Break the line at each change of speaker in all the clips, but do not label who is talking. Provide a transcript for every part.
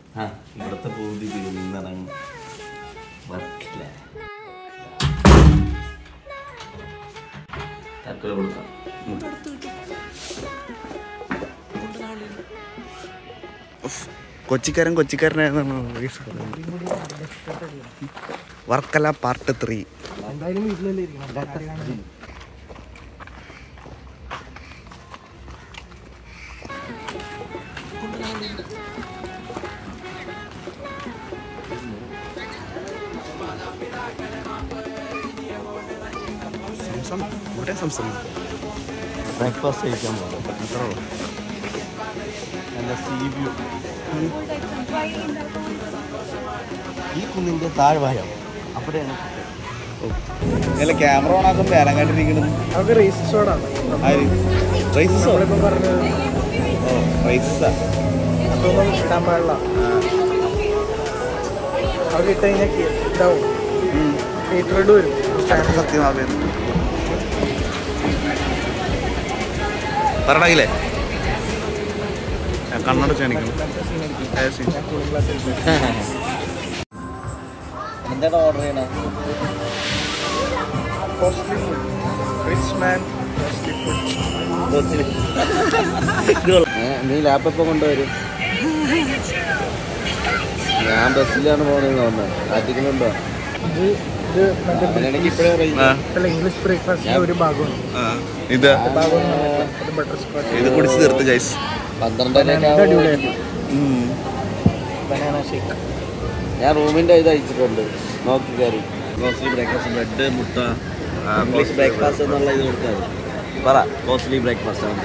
ആ ഇവിടുത്തെ പൂതി തീർന്നിറങ്ങും വർക്കില്ല തക്കല കൊടുക്കാം ഉം.
കൊച്ചിക്കാരൻ കൊച്ചിക്കാരനായിരുന്നു വർക്കല പാർട്ട് ത്രീ
എന്തായാലും വീട്ടിലല്ലേ ഇരിക്കണം
സംസം ഇവിടെ സംസം
ബ്രേക്ക്ഫാസ്റ്റ് കഴിക്കാൻ പോകാം
അത്രേ ഉള്ളൂ
നല്ല സീ വ്യൂ ഈ കുന്നിന്റെ താഴ്വാരം അവിടെയാണ്
അല്ല ക്യാമറ ഓൺ ആക്കുമ്പോ ഇറങ്ങാണ്ടിരിക്കുന്നത്
അവർക്ക് രജിസ്റ്റേർഡാണ്
ആര് റൈസോ
നമ്മളിപ്പം പറഞ്ഞത്
ഓ റൈസാ
അതൊന്നും ഇടാൻ പാടില്ല അവർ ഇട്ട് കഴിഞ്ഞാൽ ഇതാവും ഹീറ്ററോട് വരും
സത്യമാകുന്നു പറയണമെങ്കിലേ ഞാൻ കണ്ണടച്ച് കാണിക്കണം
എന്താണ് ഓർഡർ ചെയ്യണ
costly food rich man costly food
നീ ലാപ്പ് കൊണ്ടുവരും ഞാൻ ബസ്സിലാണ് പോകണമെന്ന് തോന്നുന്നത് ആറ്റിക്കലുണ്ടോ
ഇത് ഇത് മറ്റേ
അങ്ങനെയാണെങ്കിൽ ഇപ്പോഴേ അറിയില്ല
അല്ല ഇംഗ്ലീഷ് ബ്രേക്ക്ഫാസ്റ്റിന്റെ ഒരു ഭാഗമാണ്
ഇത്
ഭാഗം ഒരു ബട്ടർ സ്കോച്ച്
ഇത് കുടിച്ച് തീർത്ത് ഗൈസ്
പന്ത്രണ്ടരയൊക്കെ
ഇത് അടിപൊളിയായിരുന്നു
ഉം.
ബനാന ഷേക്ക്
ഞാൻ റൂമിന്റെ ഇത് അയച്ചിട്ടുണ്ട് നോക്കി കയറി കോസ്റ്റ്ലി ബ്രേക്ക്ഫാസ്റ്റ് ബ്രെഡ് മുട്ട ഇംഗ്ലീഷ് ബ്രേക്ക്ഫാസ്റ്റ് എന്നുള്ള ഇത് കൊടുക്കാറ് പറ കോസ്റ്റ്ലി ബ്രേക്ക്ഫാസ്റ്റ് ആണ്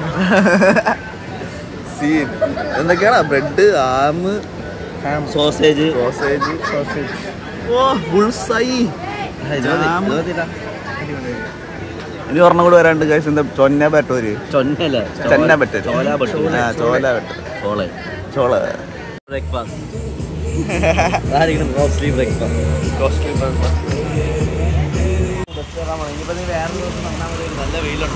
സീൻ എന്തൊക്കെയാണ് bread ham
ham
sausage
sausage
sausage
oh bullseye jam.
അടിപൊളിയായിരുന്നു
ഇനി ഒരെണ്ണം കൂടെ വരാണ്ട് ഗൈസ് എന്താ ചൊന്ന ബട്ടൂര്
ചൊന്നല്ല
ചെന്ന ബട്ടർ
ചോല ബട്ടൂര്.
ആ ചോല ബട്ടർ
ചോള
ചോള
ബ്രേക്ക്ഫാസ്റ്റ് ആരെങ്കിലും കോസ്റ്റ്ലി ബ്രേക്ക്ഫാസ്റ്റ്
കോസ്റ്റ്ലി
ബസ് കയറാൻ പോണം ഇനിയിപ്പോൾ നീ വേറെ ദിവസം വന്നാൽ മതി നല്ല വെയിലുണ്ട്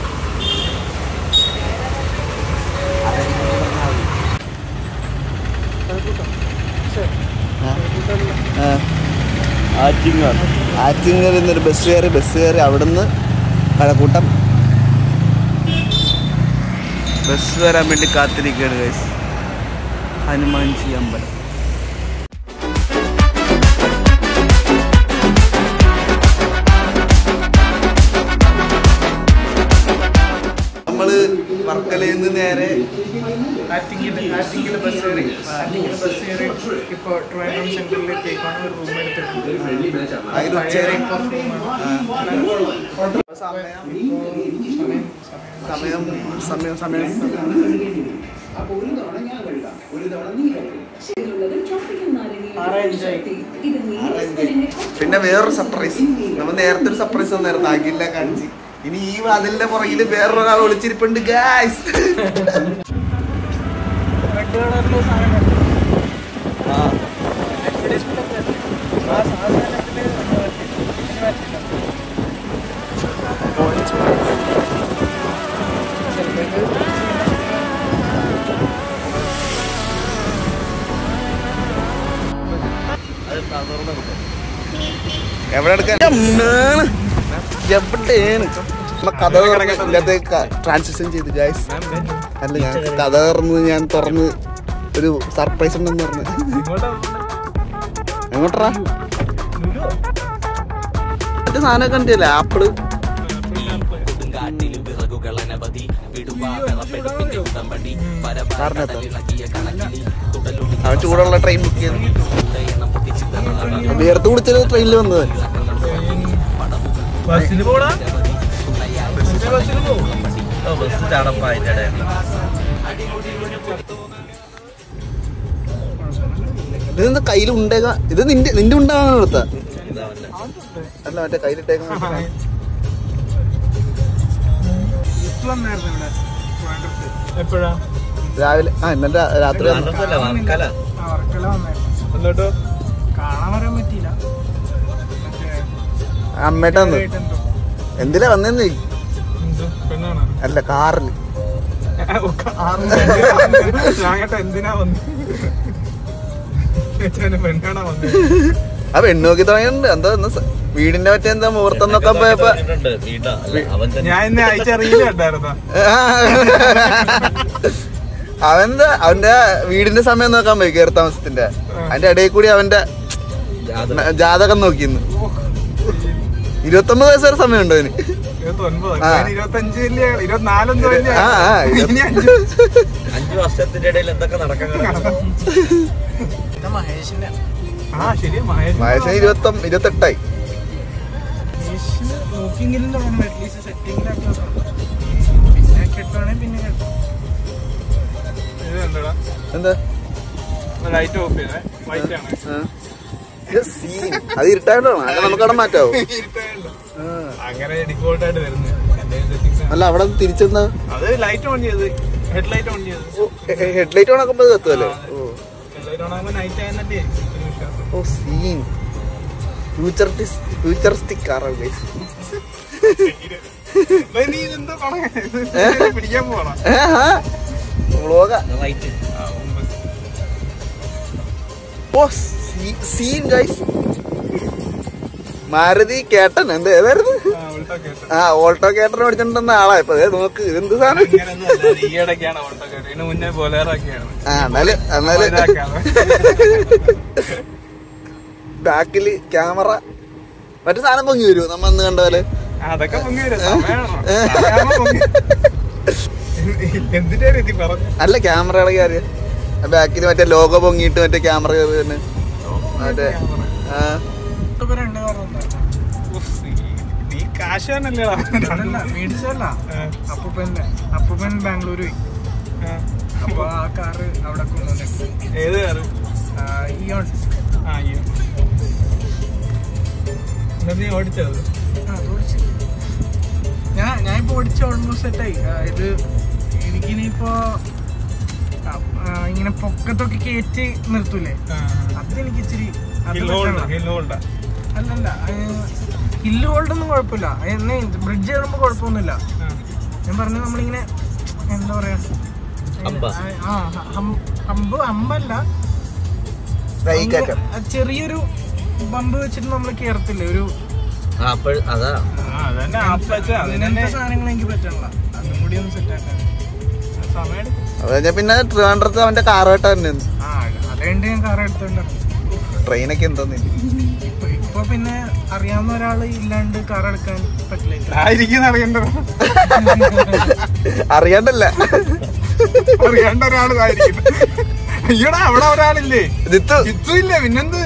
ആറ്റിങ്ങൽ ആറ്റിങ്ങൽ എന്നൊരു ബസ് കയറി ബസ് കയറി അവിടുന്ന് കഴക്കൂട്ടം ബസ് വരാൻ വേണ്ടി കാത്തിരിക്കുകയാണ് ഗൈസ് ഹനുമാൻജി അമ്പലം നമ്മള് വർക്കലയിൽ നിന്ന് നേരെ
ആറ്റിങ്ങിൽ ആറ്റിങ്ങിൽ ബസ് കയറി ആറ്റിങ്ങിൽ ബസ് കയറി ഇപ്പോൾ ട്രിവാൻഡ്രം സെൻറ്ററിലേക്കാണ് ഒരു റൂം എടുത്തിട്ടുണ്ട്
അതിൽ ഉച്ചവരെ സമയം സമയം സമയം പിന്നെ വേറൊരു സർപ്രൈസ് നമ്മൾ നേരത്തെ ഒരു സർപ്രൈസ് വന്നായിരുന്നു അഖില കാണിച്ച് ഇനി ഈ അതിന്റെ പുറകില് വേറൊരാൾ ഒളിച്ചിരിപ്പുണ്ട് ഗായ്സ്
റെഡ് കളറിലെ സാധനം ആ സാധനത്തിൽ
എവിടെ എടുക്കാൻ എവിടെയാണ് നമ്മ കഥ ഇതിനകത്ത് ട്രാൻസിഷൻ ചെയ്ത് ഗായ്സ് അല്ല ഞാൻ കഥ തുറന്ന് ഞാൻ തുറന്ന് ഒരു സർപ്രൈസ് ഉണ്ടെന്ന് പറഞ്ഞു എങ്ങോട്ടാ മറ്റേ സാധനം കണ്ടില്ലേ ആപ്പിള് കാറിനകത്തോ? അവൻ ചൂടുള്ള ട്രെയിൻ ബുക്ക് ചെയ്തു നേരത്തെ കുടിച്ചത് ട്രെയിനിൽ വന്നത്
ബസ്സിൽ പോടാ
ബസ് ചാടപ്പ അതിൻ്റെ ഇടയിൽ
ഇതെന്താ കയ്യിൽ ഉണ്ടേക്ക ഇത് നിന്റെ നിന്റെ ഉണ്ടാകാൻ കൊടുത്ത
ഇതാവല്ലേ
അല്ല മറ്റേ കയ്യിലിട്ടേക്കാൻ
വന്നായിരുന്നു ഇവിടെ ട്രിവാൻഡ്രത്ത് എപ്പോഴാ
രാവിലെ ആ ഇന്നലെ രാത്രി വന്നു.
അല്ല വർക്കല
ആ വർക്കല വന്നായിരുന്നു എന്നിട്ടോ കാണാൻ വരാൻ പറ്റിയില്ല മറ്റേ
അമ്മേട്ടാ വന്നു
എന്തോ
എന്തിനാ വന്നെന്ന്
എന്തോ പെണ്ണാണോ
അല്ല കാറിൽ
ഞാൻ കേട്ടോ എന്തിനാ വന്നു ചേച്ചവനെ പെണ്ണാണോ വന്നത്
ആ പെണ്ണ് നോക്കി തുടങ്ങിയിട്ടുണ്ട് എന്താ ഒന്ന് സ- വീടിന്റെ മറ്റേ എന്താ മുഹൂർത്തം നോക്കാൻ പോയപ്പോ
പറഞ്ഞിട്ടുണ്ട്. വീടാ. അല്ല, അവൻ തന്നെ
ഞാൻ ഇന്ന് അയച്ച റീല് കണ്ടായിരുന്നോ
അവന്റെ അവന്റെ വീടിന്റെ സമയം നോക്കാൻ പോയി കയറി താമസത്തിന്റെ അതിന്റെ ഇടയിൽ കൂടി അവന്റെ
ജാതകം.
ജാതകം നോക്കിന്ന് ഇരുപത്തൊമ്പത് വയസ്സ് വരെ സമയമുണ്ട് അവന്
ഇരുപത്തൊൻപത്
ആ.
ഇരുപത്തഞ്ച് ഇരുപത്തിനാലെന്തോ വലിയ
ആ ആ
ഇനി അഞ്ച്
അഞ്ചു വർഷത്തിന്റെ ഇടയിൽ എന്തൊക്കെ നടക്കാൻ കിടക്കുന്നു?
മഹേഷിന്റെ ആ ശരിയാ മഹേഷ്
വയസ്സിന് ഇരുപത്തൊ ഇരുപത്തെട്ടായി
മഹേഷിന് നോക്കിയെങ്കിലും തുടങ്ങണം അറ്റ്ലീസ്റ്റ് സെറ്റിംഗിലാക്കി പിന്നെ കെട്ടുവാണെങ്കിൽ പിന്നെ കെട്ടും ഇത് കണ്ടോടാ
എന്താ
ലൈറ്റ് ഓഫ് ചെയ്തേ വൈറ്റ് ആണ്
ആ. ഇത് scene. അത് ഇരുട്ടായിട്ടാണ് അത് നമുക്ക് അവിടെ മാറ്റാവോ ആ.
അങ്ങനെ ഡിഫോൾട്ട് ആയിട്ട് വരുന്നത് എന്റെ സെറ്റിംഗ്സ്
അല്ല അവിടെ തിരിച്ചെന്താ
അത് ലൈറ്റ് ഓൺ ചെയ്ത് ഹെഡ് ലൈറ്റ് ഓൺ ചെയ്ത്
ഹെഡ്ലൈറ്റ് ഓണാക്കുമ്പോ കത്തുമല്ലേ ഓ
ഹെഡ് ലൈറ്റ് ഓൺ ആകുമ്പോൾ നൈറ്റ് ആയെന്നല്ലേ ഒരു വിശ്വാസം
ഓ സീൻ ഫ്യൂച്ചറിസ്റ്റിക് ഫ്യൂച്ചറിസ്റ്റിക് കാറാണ് ഗൈസ്
ദേ നീ ഇതെന്തോ പണം പിടിക്കാൻ പോണോ
vlog
right.
Oh scene guys Maruti കേട്ടൻ എന്താ ഏതായിരുന്നു ആ ഓൾട്ടോ കേട്ടൻ ഓടിച്ചിട്ടുണ്ടെന്ന ആളാ ഇപ്പൊ ദേ നോക്ക് ഇതെന്ത് സാധനം
ഈയിടയ്ക്കാണ് ഓട്ടോ കേട്ടോ ഇതിന് മുന്നേ ബോലേറൊക്കെയാണ്
ആ എന്നാല് എന്നാല് ബാക്കില് ക്യാമറ മറ്റു സാധനം പൊങ്ങി വരുമോ നമ്മ അന്ന് കണ്ട പോലെ
അതൊക്കെ പൊങ്ങി വരും സമയമാണോ സമയമാകുമ്പോ പൊങ്ങി എന്തിന്റെ രീതി പറഞ്ഞു
അല്ല ക്യാമറ ഇളകി അറിയാം ബാക്കിൽ മറ്റേ ലോഗോ പൊങ്ങിയിട്ട് മറ്റേ ക്യാമറ കയറി തന്നെ മറ്റേ ആ
നീ കാശാനല്ലേടാ
മേടിച്ചല്ല അപ്പൂപ്പന്റെ അപ്പൂപ്പൻ ബാംഗ്ലൂർ പോയി അപ്പൊ ആ കാറ് അവിടെ കൊണ്ടുവന്നിട്ട്
ഏത് കാറ്
ഇയോൺ
ആ അയ്യോ എന്നാ നീ ഓടിച്ചത്
ഞാൻ ഞാൻ ഇപ്പൊ ഓടിച്ച് ഓൾമോസ്റ്റ് സെറ്റായി ഇത് എനിക്കിനിപ്പോ ആ, ആ, ഇങ്ങനെ പൊക്കത്തൊക്കെ കയറ്റി നിർത്തൂലേ അതെനിക്ക് ഇച്ചിരി അത്
ഹിൽ ഹോൾഡ്
പറ്റണില്ല.
ഹിൽ ഹോൾഡാ
അല്ലല്ല ഹില്ല് ഹോൾഡ് ഒന്നും കുഴപ്പമില്ല എന്നെ ബ്രിഡ്ജ് കയറുമ്പോ കുഴപ്പമൊന്നുമില്ല ഞാൻ പറഞ്ഞു നമ്മളിങ്ങനെ എന്താ പറയാ
അമ്പ.
ആ ഹം- അമ്പ് അമ്പല്ല
റൈക്കറ്റം
അങ്ങ് ചെറിയൊരു ബമ്പ് വെച്ചിട്ട് നമ്മൾ കേറത്തില്ലേ ഒരു
ആ അപ്പോഴ് അതാ
ആ അതന്നെ ആപ്പിളച്ച് അതിനെ
അങ്ങനത്തെ സാധനങ്ങൾ എനിക്ക് പറ്റണില്ല അതും കൂടി ഒന്ന് സെറ്റ് ആക്കാൻ
സമയം എടുക്കും
അത് കഴിഞ്ഞാ പിന്നെ ട്രിവാൻഡ്രത്ത് അവന്റെ കാർ കേട്ടാ തന്നെ
ആ അതുകൊണ്ട് ഞാൻ കാർ എടുത്തോണ്ട്
ട്രെയിനൊക്കെ എന്തോന്നില്ല
ഇപ്പൊ ഇപ്പൊ പിന്നെ അറിയാവുന്ന ഒരാൾ ഇല്ലാണ്ട് കാർ എടുക്കാൻ പറ്റില്ല
ആയിരിക്കും അറിയേണ്ടത്
അറിയാണ്ടല്ല
അറിയേണ്ട ഒരാളായിരിക്കും അയ്യോടാ അവിടെ ഒരാളില്ലേ
ജിത്തു
ചിത്തു ഇല്ല പിന്നെന്ത്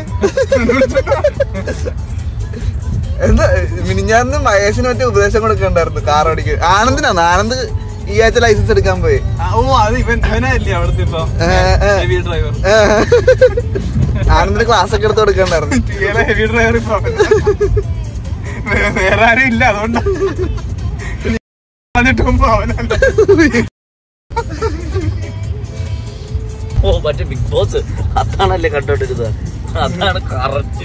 എന്താ മിനിഞ്ഞാന്ന് മഹേഷിന് മറ്റേ ഉപദേശം കൊടുക്കണ്ടായിരുന്നു കാർ ഓടിക്കാൻ ആനന്ദിനാണ് ആനന്ദ് ഈ ആഴ്ച ലൈസൻസ് എടുക്കാൻ പോയി
ആ, ഓ അത് ഇവൻ ഇവനല്ലേ അവിടുത്തെ ഇപ്പൊ
ഏ, ഏ.
ഹെവി ഡ്രൈവർ
ആനന്ദിന് ക്ലാസ് ഒക്കെ എടുത്ത് കൊടുക്കണ്ടായിരുന്നു
ടിയയിലെ ഹെവി ഡ്രൈവർ ഇപ്പൊ അവൻ. വേ- വേറെ ആരും ഇല്ല അതുകൊണ്ട് വന്നിട്ട് മുമ്പ് അവനല്ല
ഓ മറ്റേ ബിഗ് ബോസ് അതാണല്ലേ കണ്ടോണ്ടിരുന്നത് അതാണ് കറക്റ്റ്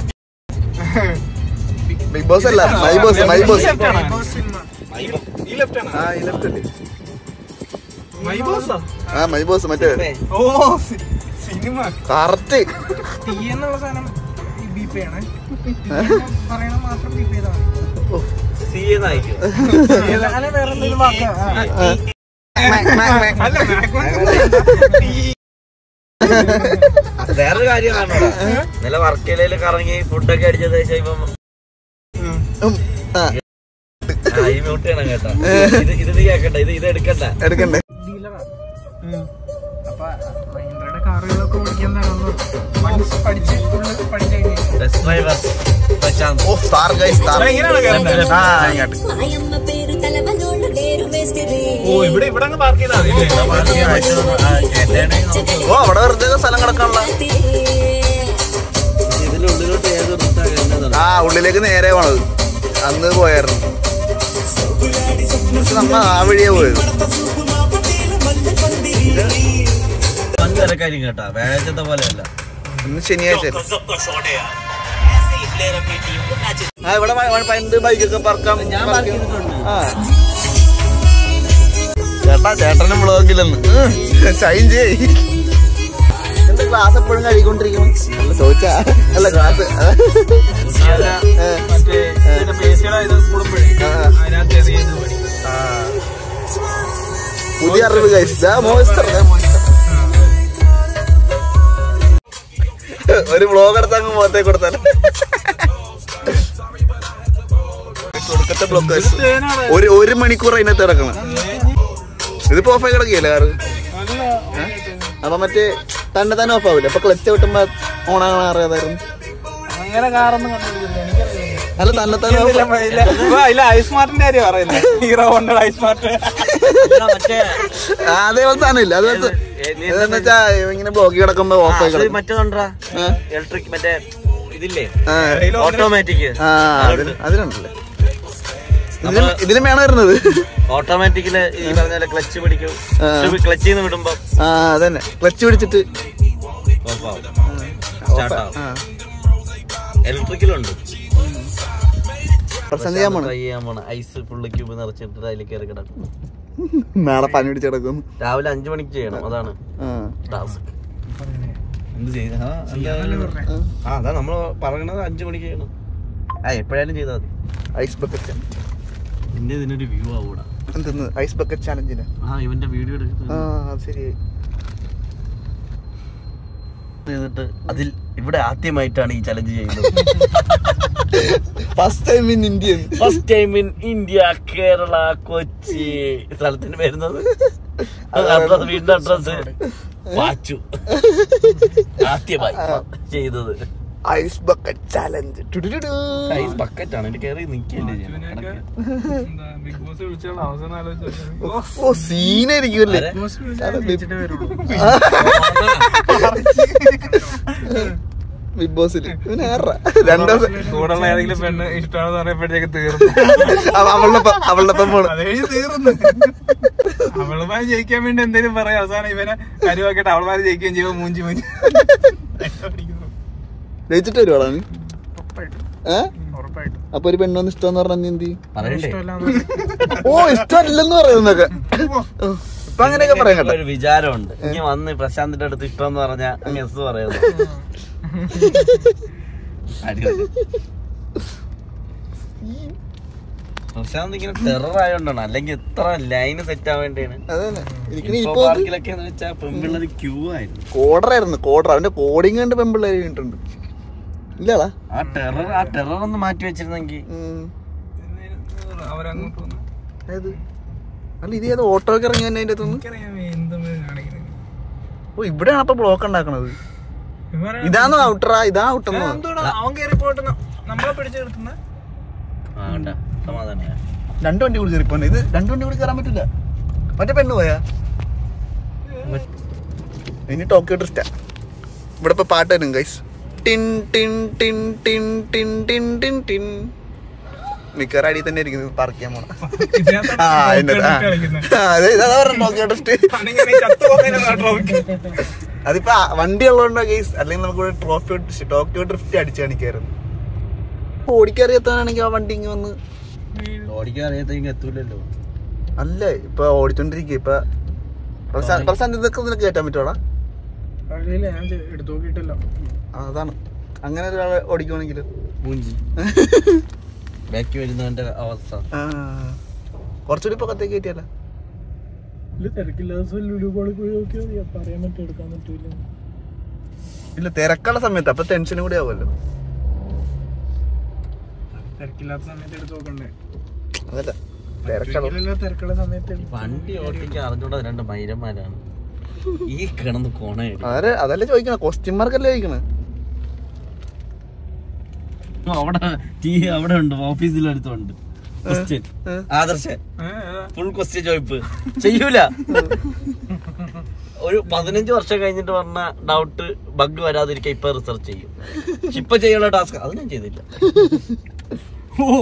ബിഗ് ബോസ് അല്ല my boss my boss
cinema
ഈ ലെഫ്റ്റ് ആണ്
ആ ഈ ലെഫ്റ്റ് അല്ലേ
മൈ ബോസാ
ആ മൈ ബോസ് മറ്റേ
ഓ സി- സിനിമ
കറക്റ്റ്
തീ എന്നുള്ള സാധനം ഈ ബി പി ആണ് പറയണ മാത്രം ബി പി ചെയ്താൽ മതി
സി എന്നായിരിക്കും
അല്ല വേറെ എന്തെങ്കിലും വാക്ക് ആ.
അല്ല ബാക്ക്ഗ്രൗണ്ട്
വേറൊരു കാര്യം കാണോടാ ഇന്നലെ വർക്കലയില് കറങ്ങി ഫുഡൊക്കെ അടിച്ചത് ശേഷം ഇപ്പം
ആ
ആ, ഈ മ്യൂട്ട് ചെയ്യണം കേട്ടോ ഇത് ഇത് നീ കേക്കണ്ട ഇത് ഇത് എടുക്കണ്ട
എടുക്കണ്ടേ
ഡീലറാ അപ്പൊ മഹീന്ദ്രയുടെ കാറുകളൊക്കെ ഓടിക്കാൻ തരാന്ന് പഠിച്ച് പഠിച്ച് ഫുള്ള് പഠിച്ചു കഴിഞ്ഞു
test driver Prashanth
oh star guys star
ഇങ്ങനെയാണ് കേറണ്ടത്.
ആ ഇങ്ങോട്ട്
మాయమ్మ పేరు తలవనోళ్ళు లేరు మేస్తిరి
ഓ ഇവിടെ ഇവിടെ അങ്ങ് പാർക്ക് ചെയ്താൽ മതി
ഓ അവിടെ വെറുതെ സ്ഥലം കിടക്കാനുള്ള
ഇതിനുള്ളിലോട്ട് ഏത് റൂട്ടാ കഴിഞ്ഞതാണ്
ആ ഉള്ളിലേക്ക് നേരെ പോണത് അന്ന് പോയായിരുന്നു പക്ഷെ നമ്മ ആ വഴിയാ പോയത്
വന്ന് തിരക്കായിരിക്കും കേട്ടാ വ്യാഴാഴ്ചത്തെ പോലെയല്ല
ഇന്ന് ശനിയാഴ്ച ആ ഇവിടെ വ- വ- പണ്ട് ബൈക്കൊക്കെ പറക്കാം
ഞാൻ പാർക്ക് ചെയ്തിട്ടുണ്ട്
ആ ചേട്ടാ ചേട്ടനും വ്ളോഗിലെന്ന് ഷൈൻ ചെയ് എന്ത് ഗ്ലാസ് എപ്പോഴും കഴുകിക്കൊണ്ടിരിക്കണം അല്ല ചോദിച്ചാ അല്ല ഗ്ലാസ്
മറ്റേ ഇതിന്റെ മേശയുടെ ഇത് കൂടുമ്പോഴേ അതിനകത്ത് ചെറിയ ഇത് പണി
പുതിയ അറിവ് കഴിച്ചാ മോയിസ്റ്റർ ഒരു വ്ലോഗ് എടുത്തങ്ങ് മുഖത്തെ കൊടുത്താൽ കൊടുക്കത്തെ ബ്ലോക്ക് ഒരു ഒരു മണിക്കൂർ അതിനകത്ത് കിടക്കണം ഇതിപ്പോ ഓഫായി കിടക്കുകയല്ലേ കാറ് അപ്പൊ മറ്റേ തന്നെ തന്നെ ഓഫ് ആവില്ല അപ്പൊ ക്ലച്ച് വിട്ടുമ്പോ ഓണാകണ അറിയാതായിരുന്നു
അങ്ങനെ കാറൊന്നും കണ്ടുപിടിക്കില്ല എനിക്കറിയില്ല
അല്ല തന്നെ തന്നെ off ആ-
ഇല്ല, ഇപ്പൊ ഇല്ല ഐസ്മാർട്ടിന്റെ കാര്യം പറയുന്നത് ഹീറോ ഹോണ്ട ഐസ്മാർട്ട്
മറ്റേ
ആ, അതേപോലെ തന്നെ ഇല്ല അതുപോലത്തെ ഇതെന്ന് വെച്ചാ ഇങ്ങനെ ബ്ലോക്കി കിടക്കുമ്പോ ഓഫ് ആയി കിടക്കും
മറ്റേ കണ്ടാ
ആ.
ഇലക്ട്രിക് മറ്റേ ഇതില്ലേ
ആ,
ഓട്ടോമാറ്റിക്
ആ അതിന് അതിനുണ്ടല്ലേ ഇതിലും ഇതിലും വേണം വരുന്നത്
ഓട്ടോമാറ്റിക്കില് ഈ പറഞ്ഞ ക്ലച്ച് പിടിക്കും
ആ.
ക്ലച്ചിൽ നിന്ന് വിടുമ്പോ
ആ അതന്നെ ക്ലച്ച് പിടിച്ചിട്ട്
ഓഫ് ആവും സ്റ്റാർട്ട് ആവും
ആ
ഇലക്ട്രിക്കലുണ്ട്
പ്രസന്റ് ചെയ്യാൻ പോണ
ട്രൈ ചെയ്യാൻ പോണ ഐസ് ഫുള്ള് ക്യൂബ് നിറച്ചിട്ട് അതിൽ കയറി കിടക്കും
നാളെ പനി പിടിച്ച് കിടക്കും
രാവിലെ അഞ്ചു മണിക്ക് ചെയ്യണം അതാണ്
ആ
ടാസ്ക് എന്ത് ചെയ്ത ആ അതാ നമ്മള് പറയണത് അഞ്ചു മണിക്ക് ചെയ്യണം ആ എപ്പോഴായാലും ചെയ്താൽ മതി
ഐസ് ബക്കറ്റ്
എന്റെ ഇതിനൊരു വ്യൂ ആവൂടാ
എന്തെന്ന് ഐസ് ബക്കറ്റ് ചാലഞ്ചിന്
ആ ഇവന്റെ വീഡിയോ
ആ
എടുക്കുന്നത്
അത് ശരിയായി
ചെയ്തിട്ട് അതിൽ ഇവിടെ ആദ്യമായിട്ടാണ് ഈ ചലഞ്ച് ചെയ്യുന്നത്
first time in Indian
first time in India Kerala Kochi സ്ഥലത്തിന് വരുന്നത് അഡ്രസ് വീടിന്റെ അഡ്രസ് വാച്ചു ആദ്യമായി ചെയ്തത്
ice bucket challenge
ice bucket ആണ് എനിക്ക് കയറി നിൽക്കില്ലേ
ബിഗ് ബോസ് വിളിച്ചുള്ള അവസാനം ആലോചിച്ചു
ഓ സീനായിരിക്കുമല്ലേ ബിഗ് ബോസിൽ പിന്നെ ആരാ രണ്ടു ദിവസം
കൂടെയുള്ള ഏതെങ്കിലും പെണ്ണ് ഇഷ്ടമാണെന്ന് പറയുമ്പോഴത്തേക്ക് തീർന്നു
അവ- അവളുടെ ഒപ്പം- അവളുടെ ഒപ്പം പോണം
അത് കഴിഞ്ഞ് തീർന്നു അവളുമാര് ജയിക്കാൻ വേണ്ടി എന്തെങ്കിലും പറയാം അവസാനം ഇവനെ കരുവാക്കിയിട്ട് അവളുമാര് ജയിക്കുകയും ചെയ്യുമ്പോൾ മൂഞ്ചി മൂഞ്ചി
ജയിച്ചിട്ട് വരുവാടാ നീ
ഉറപ്പായിട്ടും
ഏ
ഉറപ്പായിട്ടും
അപ്പൊ ഒരു പെണ്ണൊന്ന് ഇഷ്ടമെന്ന് പറഞ്ഞാൽ നീ എന്ത് ചെയ്യും?
പറയണ്ടേ
ഓ ഇഷ്ടമല്ലെന്ന് പറയുന്നൊക്കെ ഓ, ഇപ്പൊ അങ്ങനെയൊക്കെ പറയാം കേട്ടോ
ഒരു വിചാരമുണ്ട് ഇനി വന്ന് പ്രശാന്തിന്റെ അടുത്ത് ഇഷ്ടം എന്ന് പറഞ്ഞാ അങ്ങ് എസ് പറയുന്നു അടിപൊളി. പ്രശാന്ത് ഇങ്ങനെ ടെറർ ആയോണ്ടാണ് അല്ലെങ്കിൽ എത്ര ലൈന് സെറ്റ് ആവാൻ വേണ്ടിയാണ്
അതന്നെ എനിക്ക്
ഇപ്പൊ
ഇപ്പൊ
പാർക്കിലൊക്കെ എന്ന് വെച്ചാൽ പെൺപിള്ളേര് ക്യൂ ആയിരുന്നു
കോഡറായിരുന്നു കോഡർ അവന്റെ കോഡിങ് കണ്ട് പെമ്പിള്ളേര് വീണിട്ടുണ്ട് ഇല്ലടാ
ആ ടെറർ ആ ടെറർ ഒന്ന് മാറ്റി വെച്ചിരുന്നെങ്കിൽ
ഉം.
അവരങ്ങോട്ട് വന്നു
ഏത് അല്ല ഇത് ഏത് ഓട്ടോ ഒക്കെ ഇറങ്ങി തന്നെ അതിന്റെ അകത്തുനിന്ന്
എനിക്കറിയാം എന്തും കാണിക്കുന്നത്
ഓ ഇവിടെയാണ് അപ്പൊ ബ്ലോക്ക് ഉണ്ടാക്കണത്
ഇവരെ-
ഇതാണോ ഔട്ടറാ ഇതാ ഔട്ടെന്നോ
എന്തുവാടാ അവൻ കയറി പോയിട്ട് ന- നമ്മളെ പിടിച്ചു നിർത്തുന്ന
ആ വേണ്ട സമാധാനയാ
രണ്ട് വണ്ടി കൂടി കയറി പോന്നെ ഇത് രണ്ട് വണ്ടി കൂടി കയറാൻ പറ്റില്ല മറ്റേ പെണ്ണ് പോയാ ഇനി ടോക്കിയോ ട്രിസ്റ്റാ ഇവിടെ ഇപ്പൊ പാട്ട് വരും ഗൈസ് ടിൻ ടിൻ ടിൻ ടിൻ ടിൻ ടിൻ ടിൻ ടിൻ മിക്കവാറും അടിയിൽ തന്നെ ഇരിക്കുന്നത് പാർക്ക് ചെയ്യാൻ പോണ ആ അതിന്റെ ആ. ആ, അതെ ഇതാ പറഞ്ഞ ടോക്കിയോ ട്രിസ്റ്റ് അതിപ്പോ ആ വണ്ടി ഉള്ളതുകൊണ്ടാ ഗൈസ് അല്ലെങ്കിൽ നമുക്ക് ഇവിടെ ട്രോഫി ടോക്കിയോ ഡ്രിഫ്റ്റ് അടിച്ചു കാണിക്കായിരുന്നു ഓടിക്കറിയത്താണെങ്കിൽ ആ വണ്ടി ഇങ്ങ് വന്ന്
ഓടിക്കാൻ അറിയാത്തെങ്കിൽ എത്തൂലല്ലോ
അല്ല ഇപ്പൊ ഓടിച്ചോണ്ടിരിക്കുക ഇപ്പൊ പ്രശാന്ത് പ്രശാന്ത് ഇതൊക്കെ നിനക്ക് കയറ്റാൻ പറ്റുവാടാ
അറിയില്ല ഞാൻ ചെ- എടുത്ത് നോക്കിയിട്ടില്ല
ആ, അതാണ് അങ്ങനെ ഒരാളെ ഓടിക്കുവാണെങ്കിൽ
മൂഞ്ചി ബാക്കി വരുന്നവന്റെ അവസ്ഥ
കുറച്ചുകൂടി ഇപ്പൊ കത്തേക്ക് കയറ്റിയല്ല
ഇല്ല തിരക്കില്ലാത്ത ദിവസം ലുലു പോളി പോയി നോക്കിയാൽ മതി അപ്പൊ അറിയാൻ പറ്റും എടുക്കാൻ പറ്റൂല
ഇല്ല തിരക്കുള്ള സമയത്ത് അപ്പൊ ടെൻഷനും കൂടി ആവുമല്ലോ
തിരക്കില്ലാത്ത സമയത്ത് എടുത്ത് നോക്കണ്ടേ
അതല്ല തിരക്കുള്ള
തിരക്കില്ല തിരക്കുള്ള സമയത്ത് എടുത്ത്
വണ്ടി ഓടിക്കാൻ അറിഞ്ഞൂടാ രണ്ട് മൈരന്മാരാണ് ഈ കിടന്ന് കോണയടി
അതല്ലേ അതല്ലേ ചോദിക്കണ ക്വസ്റ്റ്യൻ മാർക്കല്ലേ ചോദിക്കണേ
അവിടെ ടീ അവിടെ ഉണ്ട് ഓഫീസിലടുത്തുണ്ട് ക്വസ്റ്റ്യൻ ആദർശൻ
ഏ, ഏതാ?
ഫുൾ ക്വസ്റ്റ്യൻ ചോദിപ്പ് ചെയ്യൂല ഒരു പതിനഞ്ച് വർഷം കഴിഞ്ഞിട്ട് പറഞ്ഞ ഡൗട്ട് ബഗ് വരാതിരിക്കാൻ ഇപ്പൊ റിസർച്ച് ചെയ്യും പക്ഷെ ഇപ്പൊ ചെയ്യാനുള്ള ടാസ്ക് അത് ഞാൻ ചെയ്തില്ല
ഓ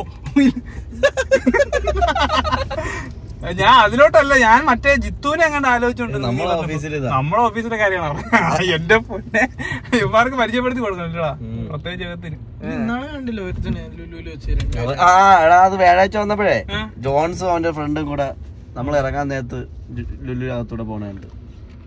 ഞാൻ അതിലോട്ടല്ല ഞാൻ മറ്റേ ജിത്തുവിനെ അങ്ങനെ ആലോചിച്ചോണ്ട്
നമ്മളെ ഓഫീസിൽ ഇതാ
നമ്മളെ ഓഫീസിലെ കാര്യമാണ് എന്റെ പൊന്നെ ഇവന്മാർക്ക് പരിചയപ്പെടുത്തി കൊടുക്കണല്ലോടാ
ഉം.
പ്രത്യേകിച്ച് ജഗത്തിന് ഇന്നാളെ കണ്ടില്ല ഒരുത്തനെ ലുലുവിൽ വെച്ച്
അവ- ആ എടാ അത് വ്യാഴാഴ്ച വന്നപ്പോഴേ
ഏ?
ജോൺസും അവന്റെ ഫ്രണ്ടും കൂടെ നമ്മൾ ഇറങ്ങാൻ നേരത്ത് ലുലുവിനകത്തൂടെ പോണുണ്ട്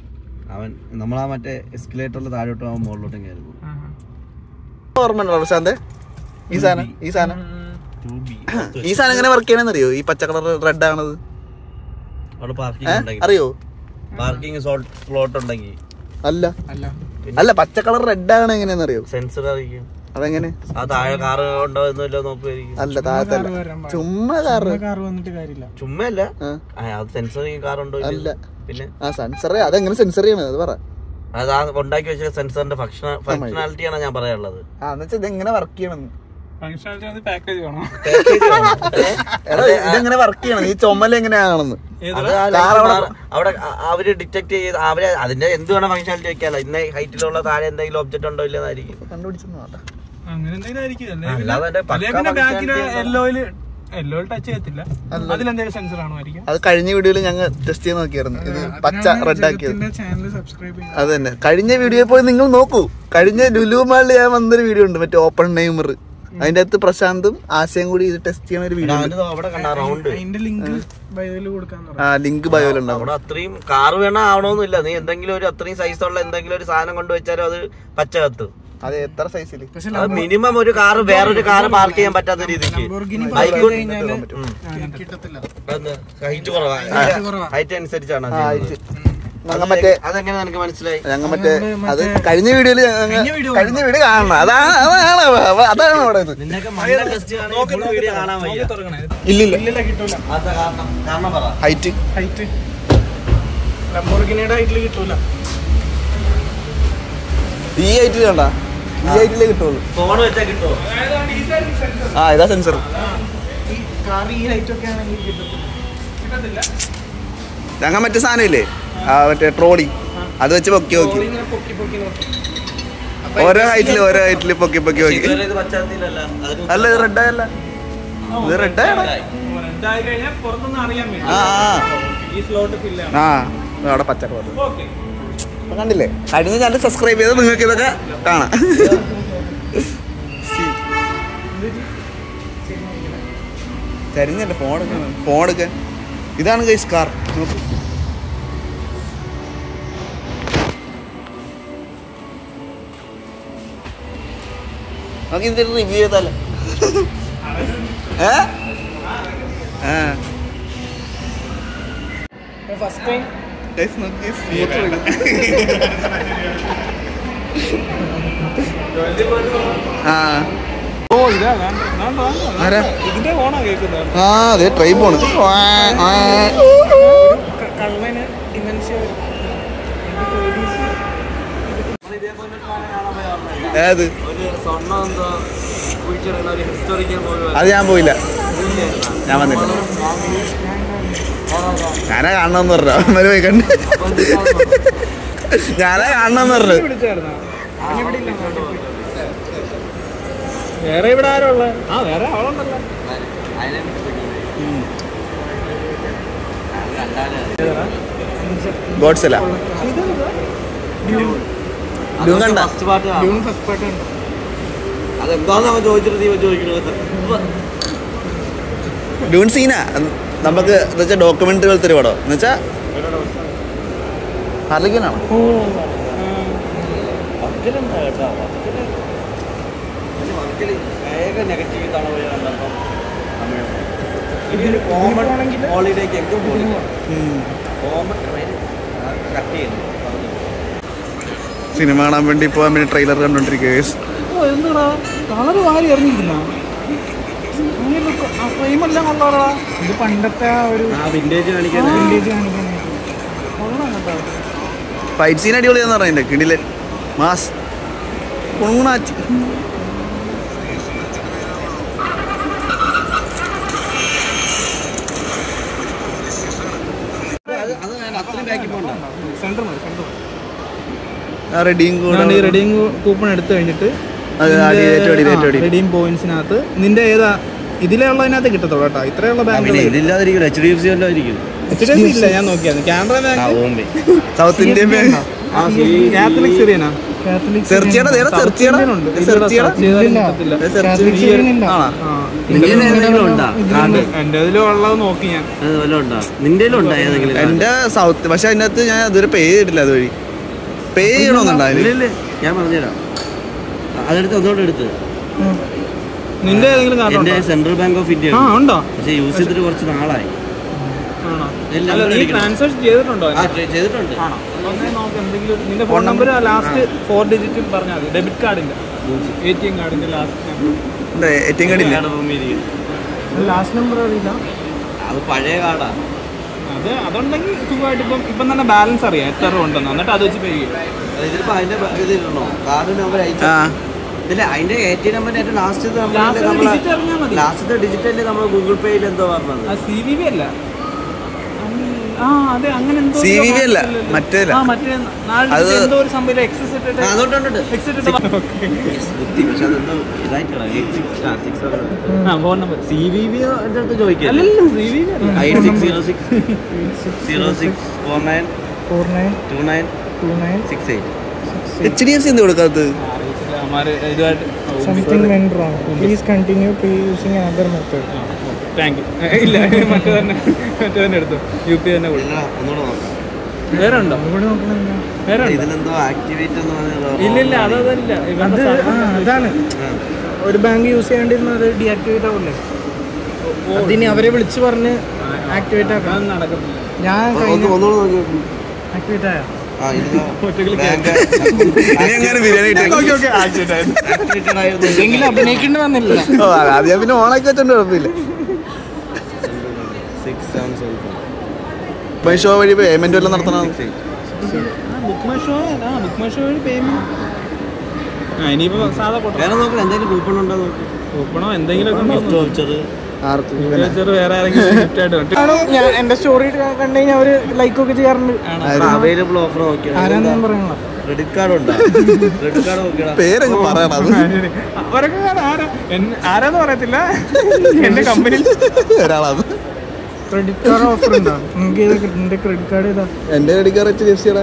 അവൻ നമ്മളാ മറ്റേ എസ്കലേറ്ററിൽ താഴോട്ട് അവൻ മുകളിലോട്ടും കയറുന്നു
ഓർമ്മ ഉണ്ടോ പ്രശാന്ത് ഈ സാധനം ഈ സാധനം ഈ സാധനം എങ്ങനെ വർക്ക് ചെയ്യണമെന്ന് അറിയോ ഈ പച്ച കളർ റെഡ് ആണത്
അവിടെ
ഏ?
പാർക്കിംഗ് ഉണ്ടെങ്കിൽ
അറിയോ
പാർക്കിംഗ് സ്ലോട്ട് ഉണ്ടെങ്കിൽ
അല്ല
അല്ല
അല്ല പച്ച കളർ റെഡ് ആണ് എങ്ങനെയാന്ന് അറിയോ
സെൻസർ അറിയിക്കും
അതെങ്ങനെ
ആ താഴെ കാറ് ഉണ്ടോ എന്നല്ലോ നോക്കുമായിരിക്കും
അല്ല താഴത്തല്ല
വരാൻ പാടില്ല.
ചുമ്മാ കാറ്
കാർ വന്നിട്ട് കാര്യമില്ല
ചുമ്മാ അല്ല
ആ.
ആ, അത് സെൻസർ കാർ ഉണ്ടോ ഇല്ലയോ?
അല്ല.
പിന്നെ
ആ സെൻസർ അതെങ്ങനെ സെൻസർ ചെയ്യണത് അത് പറ
അത് ആ ഉണ്ടാക്കി വെച്ച സെൻസറിന്റെ ഫങ്ഷണാലിറ്റിയാണ് ഞാൻ പറയാനുള്ളത്
ആ എന്നുവെച്ചാൽ ഇതെങ്ങനെ വർക്ക് ചെയ്യണം
ഫംഗ്ഷനാലിറ്റി പാക്കേജ് വേണം
എടാ ഇതെങ്ങനെ വർക്ക് ചെയ്യണം ഈ ചുമല എങ്ങനെയാണെന്ന്
അത് ആ light bar അവിടെ അ- അവര് ഡിറ്റക്ട് ചെയ്ത് അവര് അതിന്റെ എന്ത് വേണം ഫങ്ഷനാലിറ്റി വെക്കാലോ ഇന്ന ഹൈറ്റിലുള്ള താഴെ എന്തെങ്കിലും ഒബ്ജക്റ്റ് ഉണ്ടോ ഇല്ലെന്നായിരിക്കും
കണ്ടുപിടിച്ചൊന്നും വേണ്ട
അങ്ങനെ എന്തെങ്കിലും ആയിരിക്കും അല്ലേ
അല്ലാതെ അതിന്റെ
പിന്നെ- അല്ലേ
പക്കാ
പിന്നെ ബാക്കില്
functionality
യെല്ലോയില് യെല്ലോയിൽ ടച്ച് ചെയ്യത്തില്ല അതിലെന്തെങ്കിലും സെൻസർ ആണോ ആയിരിക്കും
അത് കഴിഞ്ഞ വീഡിയോയിൽ ഞങ്ങൾ ടെസ്റ്റ് ചെയ്ത് നോക്കിയായിരുന്നു ഇത് പച്ച റെഡ് ആക്കിയത്
ചാനൽ സബ്സ്ക്രൈബ് ചെയ്യാം
അത് തന്നെ കഴിഞ്ഞ വീഡിയോയിൽ പോയി നിങ്ങൾ നോക്കൂ കഴിഞ്ഞ ലുലു മാളിൽ ഞാൻ വന്നൊരു വീഡിയോ ഉണ്ട് മറ്റേ ഓപ്പൺ നെയ്മർ അതിന്റെ അകത്ത് പ്രശാന്തും ആശയും കൂടി ഇത് ടെസ്റ്റ് ചെയ്യണ ഒരു വീഡിയോ ഉണ്ട്
അതിന്റെ അവിടെ കണ്ട റൗണ്ട്
അതിന്റെ ലിങ്ക് ബയോയിൽ കൊടുക്കാന്ന് പറഞ്ഞു
ആ ലിങ്ക് ബയോയിലുണ്ടാവും
അവിടെ അത്രയും കാറ് വേണം ആവണമെന്നില്ല നീ എന്തെങ്കിലും ഒരു അത്രയും സൈസുള്ള എന്തെങ്കിലും ഒരു സാധനം കൊണ്ടുവച്ചാലും അത് പച്ച കത്തും
അത് എത്ര സൈസിൽ
പക്ഷെ
അത് മിനിമം ഒരു കാറ് വേറൊരു കാറ് പാർക്ക് ചെയ്യാൻ പറ്റാത്ത രീതിക്ക്
Lamborghini
ബൈക്ക്
park ചെയ്ത് കഴിഞ്ഞാല്
ഉം.
കിട്ടത്തില്ല
ഹൈറ്റ് കുറവാ
കുറവാ.
ഹൈറ്റ് അനുസരിച്ചാണ് അത്
ആ
ചെയ്യുന്നത്.
ഞങ്ങൾ മറ്റേ
അതെങ്ങനെ നിനക്ക് മനസ്സിലായി
ഞങ്ങൾ മറ്റേ അത് കഴിഞ്ഞ വീഡിയോയിൽ
video
കഴിഞ്ഞ വീഡിയോ കാണണം അതാണ് അതാണ് അവ- അതാണ് അവിടെ ഇത്
നിന്നൊക്കെ മണ്ട ടെസ്റ്റ് വീഡിയോ കാണാൻ വയ്യ
ഇല്ലില്ല
ഇല്ലില്ല കിട്ടൂല
അതാ കാരണം കാരണം പറ
ഹൈറ്റ്
ഹൈറ്റ് ലംബോർഗിനിയുടെ ഹൈറ്റിൽ കിട്ടൂല
ഈ ഹൈറ്റിൽ കണ്ട ഈ ഹൈറ്റിലേ കിട്ടുള്ളൂ
ഫോൺ വെച്ചാൽ കിട്ടുമോ
ആ ഇതാ സെൻസർ
ഈ കാർ ഈ ഹൈറ്റ് ഒക്കെ ആണെങ്കിൽ കിട്ടത്തില്ല കിട്ടത്തില്ല
ഞങ്ങൾ മറ്റേ സാധനം ഇല്ലേ ആ മറ്റേ ട്രോളി അത് വെച്ച് പൊക്കി നോക്കി
ഇങ്ങനെ പൊക്കി പൊക്കി നോക്കി
ഓരോ ഹൈറ്റിൽ ഓരോ ഹൈറ്റിൽ പൊക്കി പൊക്കി നോക്കി
ഇതുവരെ ഇത് പശ്ചാത്തലല്ല അതിന്
അല്ല ഇത് റെഡ് ആയല്ല ഇത് റെഡ് ആയടാ
റെഡായി കഴിഞ്ഞാൽ പുറത്തൊന്നും അറിയാൻ വേണ്ടി
ആ ആ
ഈ സ്ലോട്ട് ഫില്ലാണ്
ആ ഇത് അവിടെ പച്ച കളർ
ഓക്കെ
അപ്പൊ കണ്ടില്ലേ കഴിഞ്ഞ ചാനൽ സബ്സ്ക്രൈബ് ചെയ്താൽ നിങ്ങൾക്ക് ഇതൊക്കെ കാണാം ചരിഞ്ഞല്ലേ ഫോൺ എടുക്കണം ഫോൺ എടുക്കാൻ ഇതാണ് ഗൈസ് കാർ നോക്കൂ നമുക്ക് ഇതിന്റെ റിവ്യൂ ചെയ്താലോ ഏ ആ
ഫസ്റ്റ് ടൈം
ഗൈസ് നോക്കി സ്മൂത്ത് എടുക്കും ആ
ഓ ഇതാ വേണ്ട, വേണ്ട, വേണ്ട.
ആരാ
ഇതിന്റെ ഓണാ കേൾക്കുന്നത്
ആ അതെ ട്രൈ പോണ്
കള്ളന് ഡിമെൻഷ്യ വരും
ഏത്
ഒരു സ്വർണ്ണം എന്തോ കുഴിച്ചിടുന്ന ഒരു ഹിസ്റ്റോറിക്കൽ പോലും
അത് ഞാൻ പോയില്ല ഞാൻ വന്നില്ല ഞാനാ കാണണമെന്ന് പറഞ്ഞു അവന്മാര് പോയി കണ്ട് ഞാനാ കാണണമെന്ന് പറഞ്ഞു
വിളിച്ചായിരുന്നോ അവൻ ഇവിടെ ഇല്ല നാട്ടിൽ പോയി. വേറെ ഇവിടെ ആരോ ഉള്ളത് ആ വേറെ അവളുണ്ടല്ലോ
ഗോഡ്സ് അല്ല ഡ്യൂൺ കണ്ട
ഫസ്റ്റ് പാട്ട്
ഡ്യൂൺ ഫസ്റ്റ് പാർട്ട് ഉണ്ട്
അതെന്താന്ന് അവൻ ചോദിച്ചിട്ട് നീ ചോദിക്കണത്
ഡ്യൂൺ സീന നമുക്ക് എന്ന് വെച്ചാൽ ഡോക്യുമെന്ററി പോലത്തെ ഒരു പടം എന്ന് വെച്ചാ ഹാർലിക്കനാണോ
വർക്കിലുണ്ടാ കേട്ടോ വർക്കില് പക്ഷെ വർക്കില് വേഗം നെഗറ്റീവ് തവണ പോയി കണ്ടപ്പം ഇതിന് കോമൺ ഹോളിഡേക്ക് എങ്ങും പോലും കോമൺ കട്ട് ചെയ്യുന്നു
സിനിമ കാണാൻ വേണ്ടി പോകാൻ വേണ്ടി ട്രെയിലർ കണ്ടോണ്ടിരിക്കുക
എന്താടാ കളർ വാരി എറിഞ്ഞിരിക്കുന്ന ഫ്രെയിം എല്ലാം കൊള്ളാടാ ഇത് പണ്ടത്തെ ആ ഒരു
ആ വിന്റേജ് കാണിക്കാൻ
വില്ലേജ് കാണിക്കാൻ കൊള്ളാം കേട്ടോ
ഫൈറ്റ് സീൻ അടിപൊളിയാന്ന് പറഞ്ഞില്ലേ കിടില് മാസ് കുണുങ്ങുണാച്ചി
അത്രയും ബാക്കി പോകണ്ട
സെന്റർ മതി സെന്റർ മതി
ആ റെഡിയും കൂടെ
ഈ റെഡീം കൂപ്പൺ എടുത്തു കഴിഞ്ഞിട്ട്
അത് അടി, ഏറ്റവും അടിയിൽ, ഏറ്റവും അടിയിൽ.
റെഡീം പോയിന്റ്സിനകത്ത് നിന്റെ ഏതാ ഇതിലെ ഉള്ളതിനകത്ത് കിട്ടത്തുള്ളൂ കേട്ടോ ഇത്രയുള്ള
പിന്നെ
ബാങ്ക്
ഇതില്ലാതിരിക്കും എച്ച് ഡി എഫ് സി വല്ലതും ആയിരിക്കും
എച്ച് ഡി ഇല്ല ഞാൻ നോക്കിയായിരുന്നു കാനറ
ആ
ബാങ്ക്
ഓമ്പേ
സൗത്ത് ഇന്ത്യൻ ബാങ്ക്
കാത്തലിക് സിറിയനാ കാത്തലിക്
സെർച്ച് ചെയ്യണം നേരെ സെർച്ച് ചെയ്യണം സെർച്ച് ചെയ്യണം സെർച്ച് ആണോ
നിന്റെ ഏതെങ്കിലും ഉണ്ടാ കാർഡ്
എന്റെ ഇതിലും ഉള്ളത് നോക്കി ഞാൻ
അത് വല്ലതും ഉണ്ടാ നിന്റെ ഉണ്ടാ ഏതെങ്കിലും card?
എന്റെ സൗത്ത് പക്ഷെ അതിനകത്ത് ഞാൻ ഇതുവരെ പേ ചെയ്തിട്ടില്ല അതുവഴി പേ ചെയ്യണമെന്നുണ്ടോ
ഇല്ല
അതിന്
ഇല്ല ഞാൻ പറഞ്ഞുതരാം അതെടുത്ത് ഒന്നുകൂടെ എടുത്ത്
നിന്റെ ഏതെങ്കിലും കാർഡ്
എന്റെ
ഉണ്ടോ
സെൻട്രൽ ബാങ്ക് ഓഫ് ഇന്ത്യ
ആ ഉണ്ടോ
പക്ഷെ യൂസ് ചെയ്തിട്ട് കുറച്ച് നാളായി
ആണോ
ഇല്ല,
അല്ല നീ
അടിക്കണം.
ട്രാൻസാക്ഷൻ ചെയ്തിട്ടുണ്ടോ
ആ ചെ- ചെയ്തിട്ടുണ്ട്
ആണോ ഒന്നേ നോക്ക് എന്തെങ്കിലും നിന്റെ phone number last four digit പറഞ്ഞാൽ മതി ഡെബിറ്റ് കാർഡിന്റെ എ ടി എം കാർഡിന്റെ last number
A T M card ഇല്ല
കാർഡ് റൂമിൽ ഇരിക്കും.
ലാസ്റ്റ് നമ്പർ അറിയില്ല
അത് പഴയ കാർഡാ
അത് അതുണ്ടെങ്കിൽ സുഖമായിട്ട് ഇപ്പം ഇപ്പം തന്നെ ബാലൻസ് അറിയാം എത്ര രൂപ ഉണ്ടെന്ന് എന്നിട്ട് അത് വെച്ച് പേ ചെയ്യും
ഇതിലിപ്പോ അതിന്റെ ബ- ഇതിടണോ കാർഡ് നമ്പർ അയച്ചു
ആ
ഇല്ല അതിന്റെ എ ടി നമ്പറിന്റെ ഏറ്റവും ലാസ്റ്റ്
Last digit അറിഞ്ഞാൽ മതി.
ലാസ്റ്റത്തെ ഡിജിറ്റ് അല്ലേ നമ്മൾ ഗൂഗിൾ പേയിൽ എന്തോ പറഞ്ഞത്
ആ സി വി ബി അല്ല ആ അതെ അങ്ങനെ എന്തോ ഒരു
CVV അല്ല,
കാണിച്ചില്ലല്ലോ.
മറ്റേതല്ല.
ആ മറ്റേ നാല്
അത്
digit എന്തോ ഒരു സംഭവം എക്സസ് ഇട്ടിട്ട്
ആ, അതുകൊണ്ടുണ്ട്
എക്സ് ഇട്ടിട്ട്
ബുദ്ധി പക്ഷെ അതെന്തോ ഇതായിട്ടാണ് എയ്റ്റ് സിക്സ് ആ സിക്സ്
ആ phone number
C V B എൻ്റെ അടുത്ത് ചോദിക്കാം
അല്ലല്ലോ സി വി ബി അല്ല
eight six zero six zero six four nine
four nine
two nine
two nine
six eight
H D F C എന്ത് കൊടുക്കാത്തത്
അറിയത്തില്ല അവന്മാര് ഇതുമായിട്ട്
something went wrong please continue pay using another method
thank you ഇല്ല മറ്റേ തന്നെ മറ്റേ തന്നെ എടുത്തു യു പി തന്നെ കൊടുത്തു
ഒന്നുകൂടെ നോക്കാം
വേറെ ഉണ്ടോ
ഇവിടെ നോക്കണം
വേറെ ഉണ്ടോ
ഇതിലെന്തോ ആക്ടിവേറ്റ് എന്ന് പറഞ്ഞത്
ഇല്ല ഇല്ല അതല്ല
അത്
ഇവന്റെ
ആ,
സാധനം
അതാണ്
ആ.
ഒരു ബാങ്ക് യൂസ് ചെയ്യാണ്ടിരുന്ന അത് ഡീആക്ടിവേറ്റ് ആവില്ലേ അതിന് അവരെ വിളിച്ച് പറഞ്ഞ് ആക്ടിവേറ്റ് ആക്കാം
അതൊന്നും നടക്കത്തില്ല
ഞാൻ
ഒന്ന്
കഴിഞ്ഞ
ഒന്നുകൂടെ നോക്കി
ആക്ടിവേറ്റ് ആയ
ആ ഇതിലോ
ഒറ്റയ്ക്ക്
ബാങ്ക്
ഇനി എങ്ങനെ ബിരിയാണി കിട്ടും
ആക്ടിവേറ്റഡ് ആയിരുന്നു
എങ്കിലും അഭിനയിക്കേണ്ടി വന്നില്ല
ഓ അത് ഞാൻ പിന്നെ ഓണാക്കി വെച്ചോണ്ട് കുഴപ്പമില്ല
six seven seven
my show വഴി പേയ്മെന്റ് വല്ലതും നടത്തണം
six eight
book my show ആ ബുക്ക് മൈ ഷോ വഴി പേയ്മെന്റ് ആ ഇനിയിപ്പോ സാധാ കൊട്ട
വേറെ നോക്കണം എന്തെങ്കിലും കൂപ്പൺ ഉണ്ടോ നോക്കി
കൂപ്പണോ എന്തെങ്കിലും
ഫസ്റ്റ് ചോദിച്ചത്
ആർക്ക്
വേറെ ആരെങ്കിലും ഗിഫ്റ്റ് ആയിട്ട് കിട്ടും.
ആണോ ഞാൻ എന്റെ സ്റ്റോറി കണ്ടു കഴിഞ്ഞാൽ അവര് ലൈക്ക് ഒക്കെ ചെയ്യാറുണ്ട്
അവൈലബിൾ ഓഫർ നോക്കിയാണ്
ആരാന്ന് ഞാൻ പറയണല്ലോ
ക്രെഡിറ്റ് കാർഡ് ഉണ്ടോ ക്രെഡിറ്റ് കാർഡ് നോക്കിയടാ
പേരങ്ങ് പറയണം അത്
ശരി. അവരൊക്കെ കാണാം. ആരാ എന്നെ- ആരാന്ന് പറയത്തില്ല എന്റെ കമ്പനിയിൽ
ഒരാളാണ്
ക്രെഡിറ്റ് കാർഡ് ഓഫർ ഉണ്ടോ നിങ്ങൾക്ക് ഏതാ എന്റെ ക്രെഡിറ്റ് കാർഡ് ഏതാ
എന്റെ credit card H D F സിയുടെ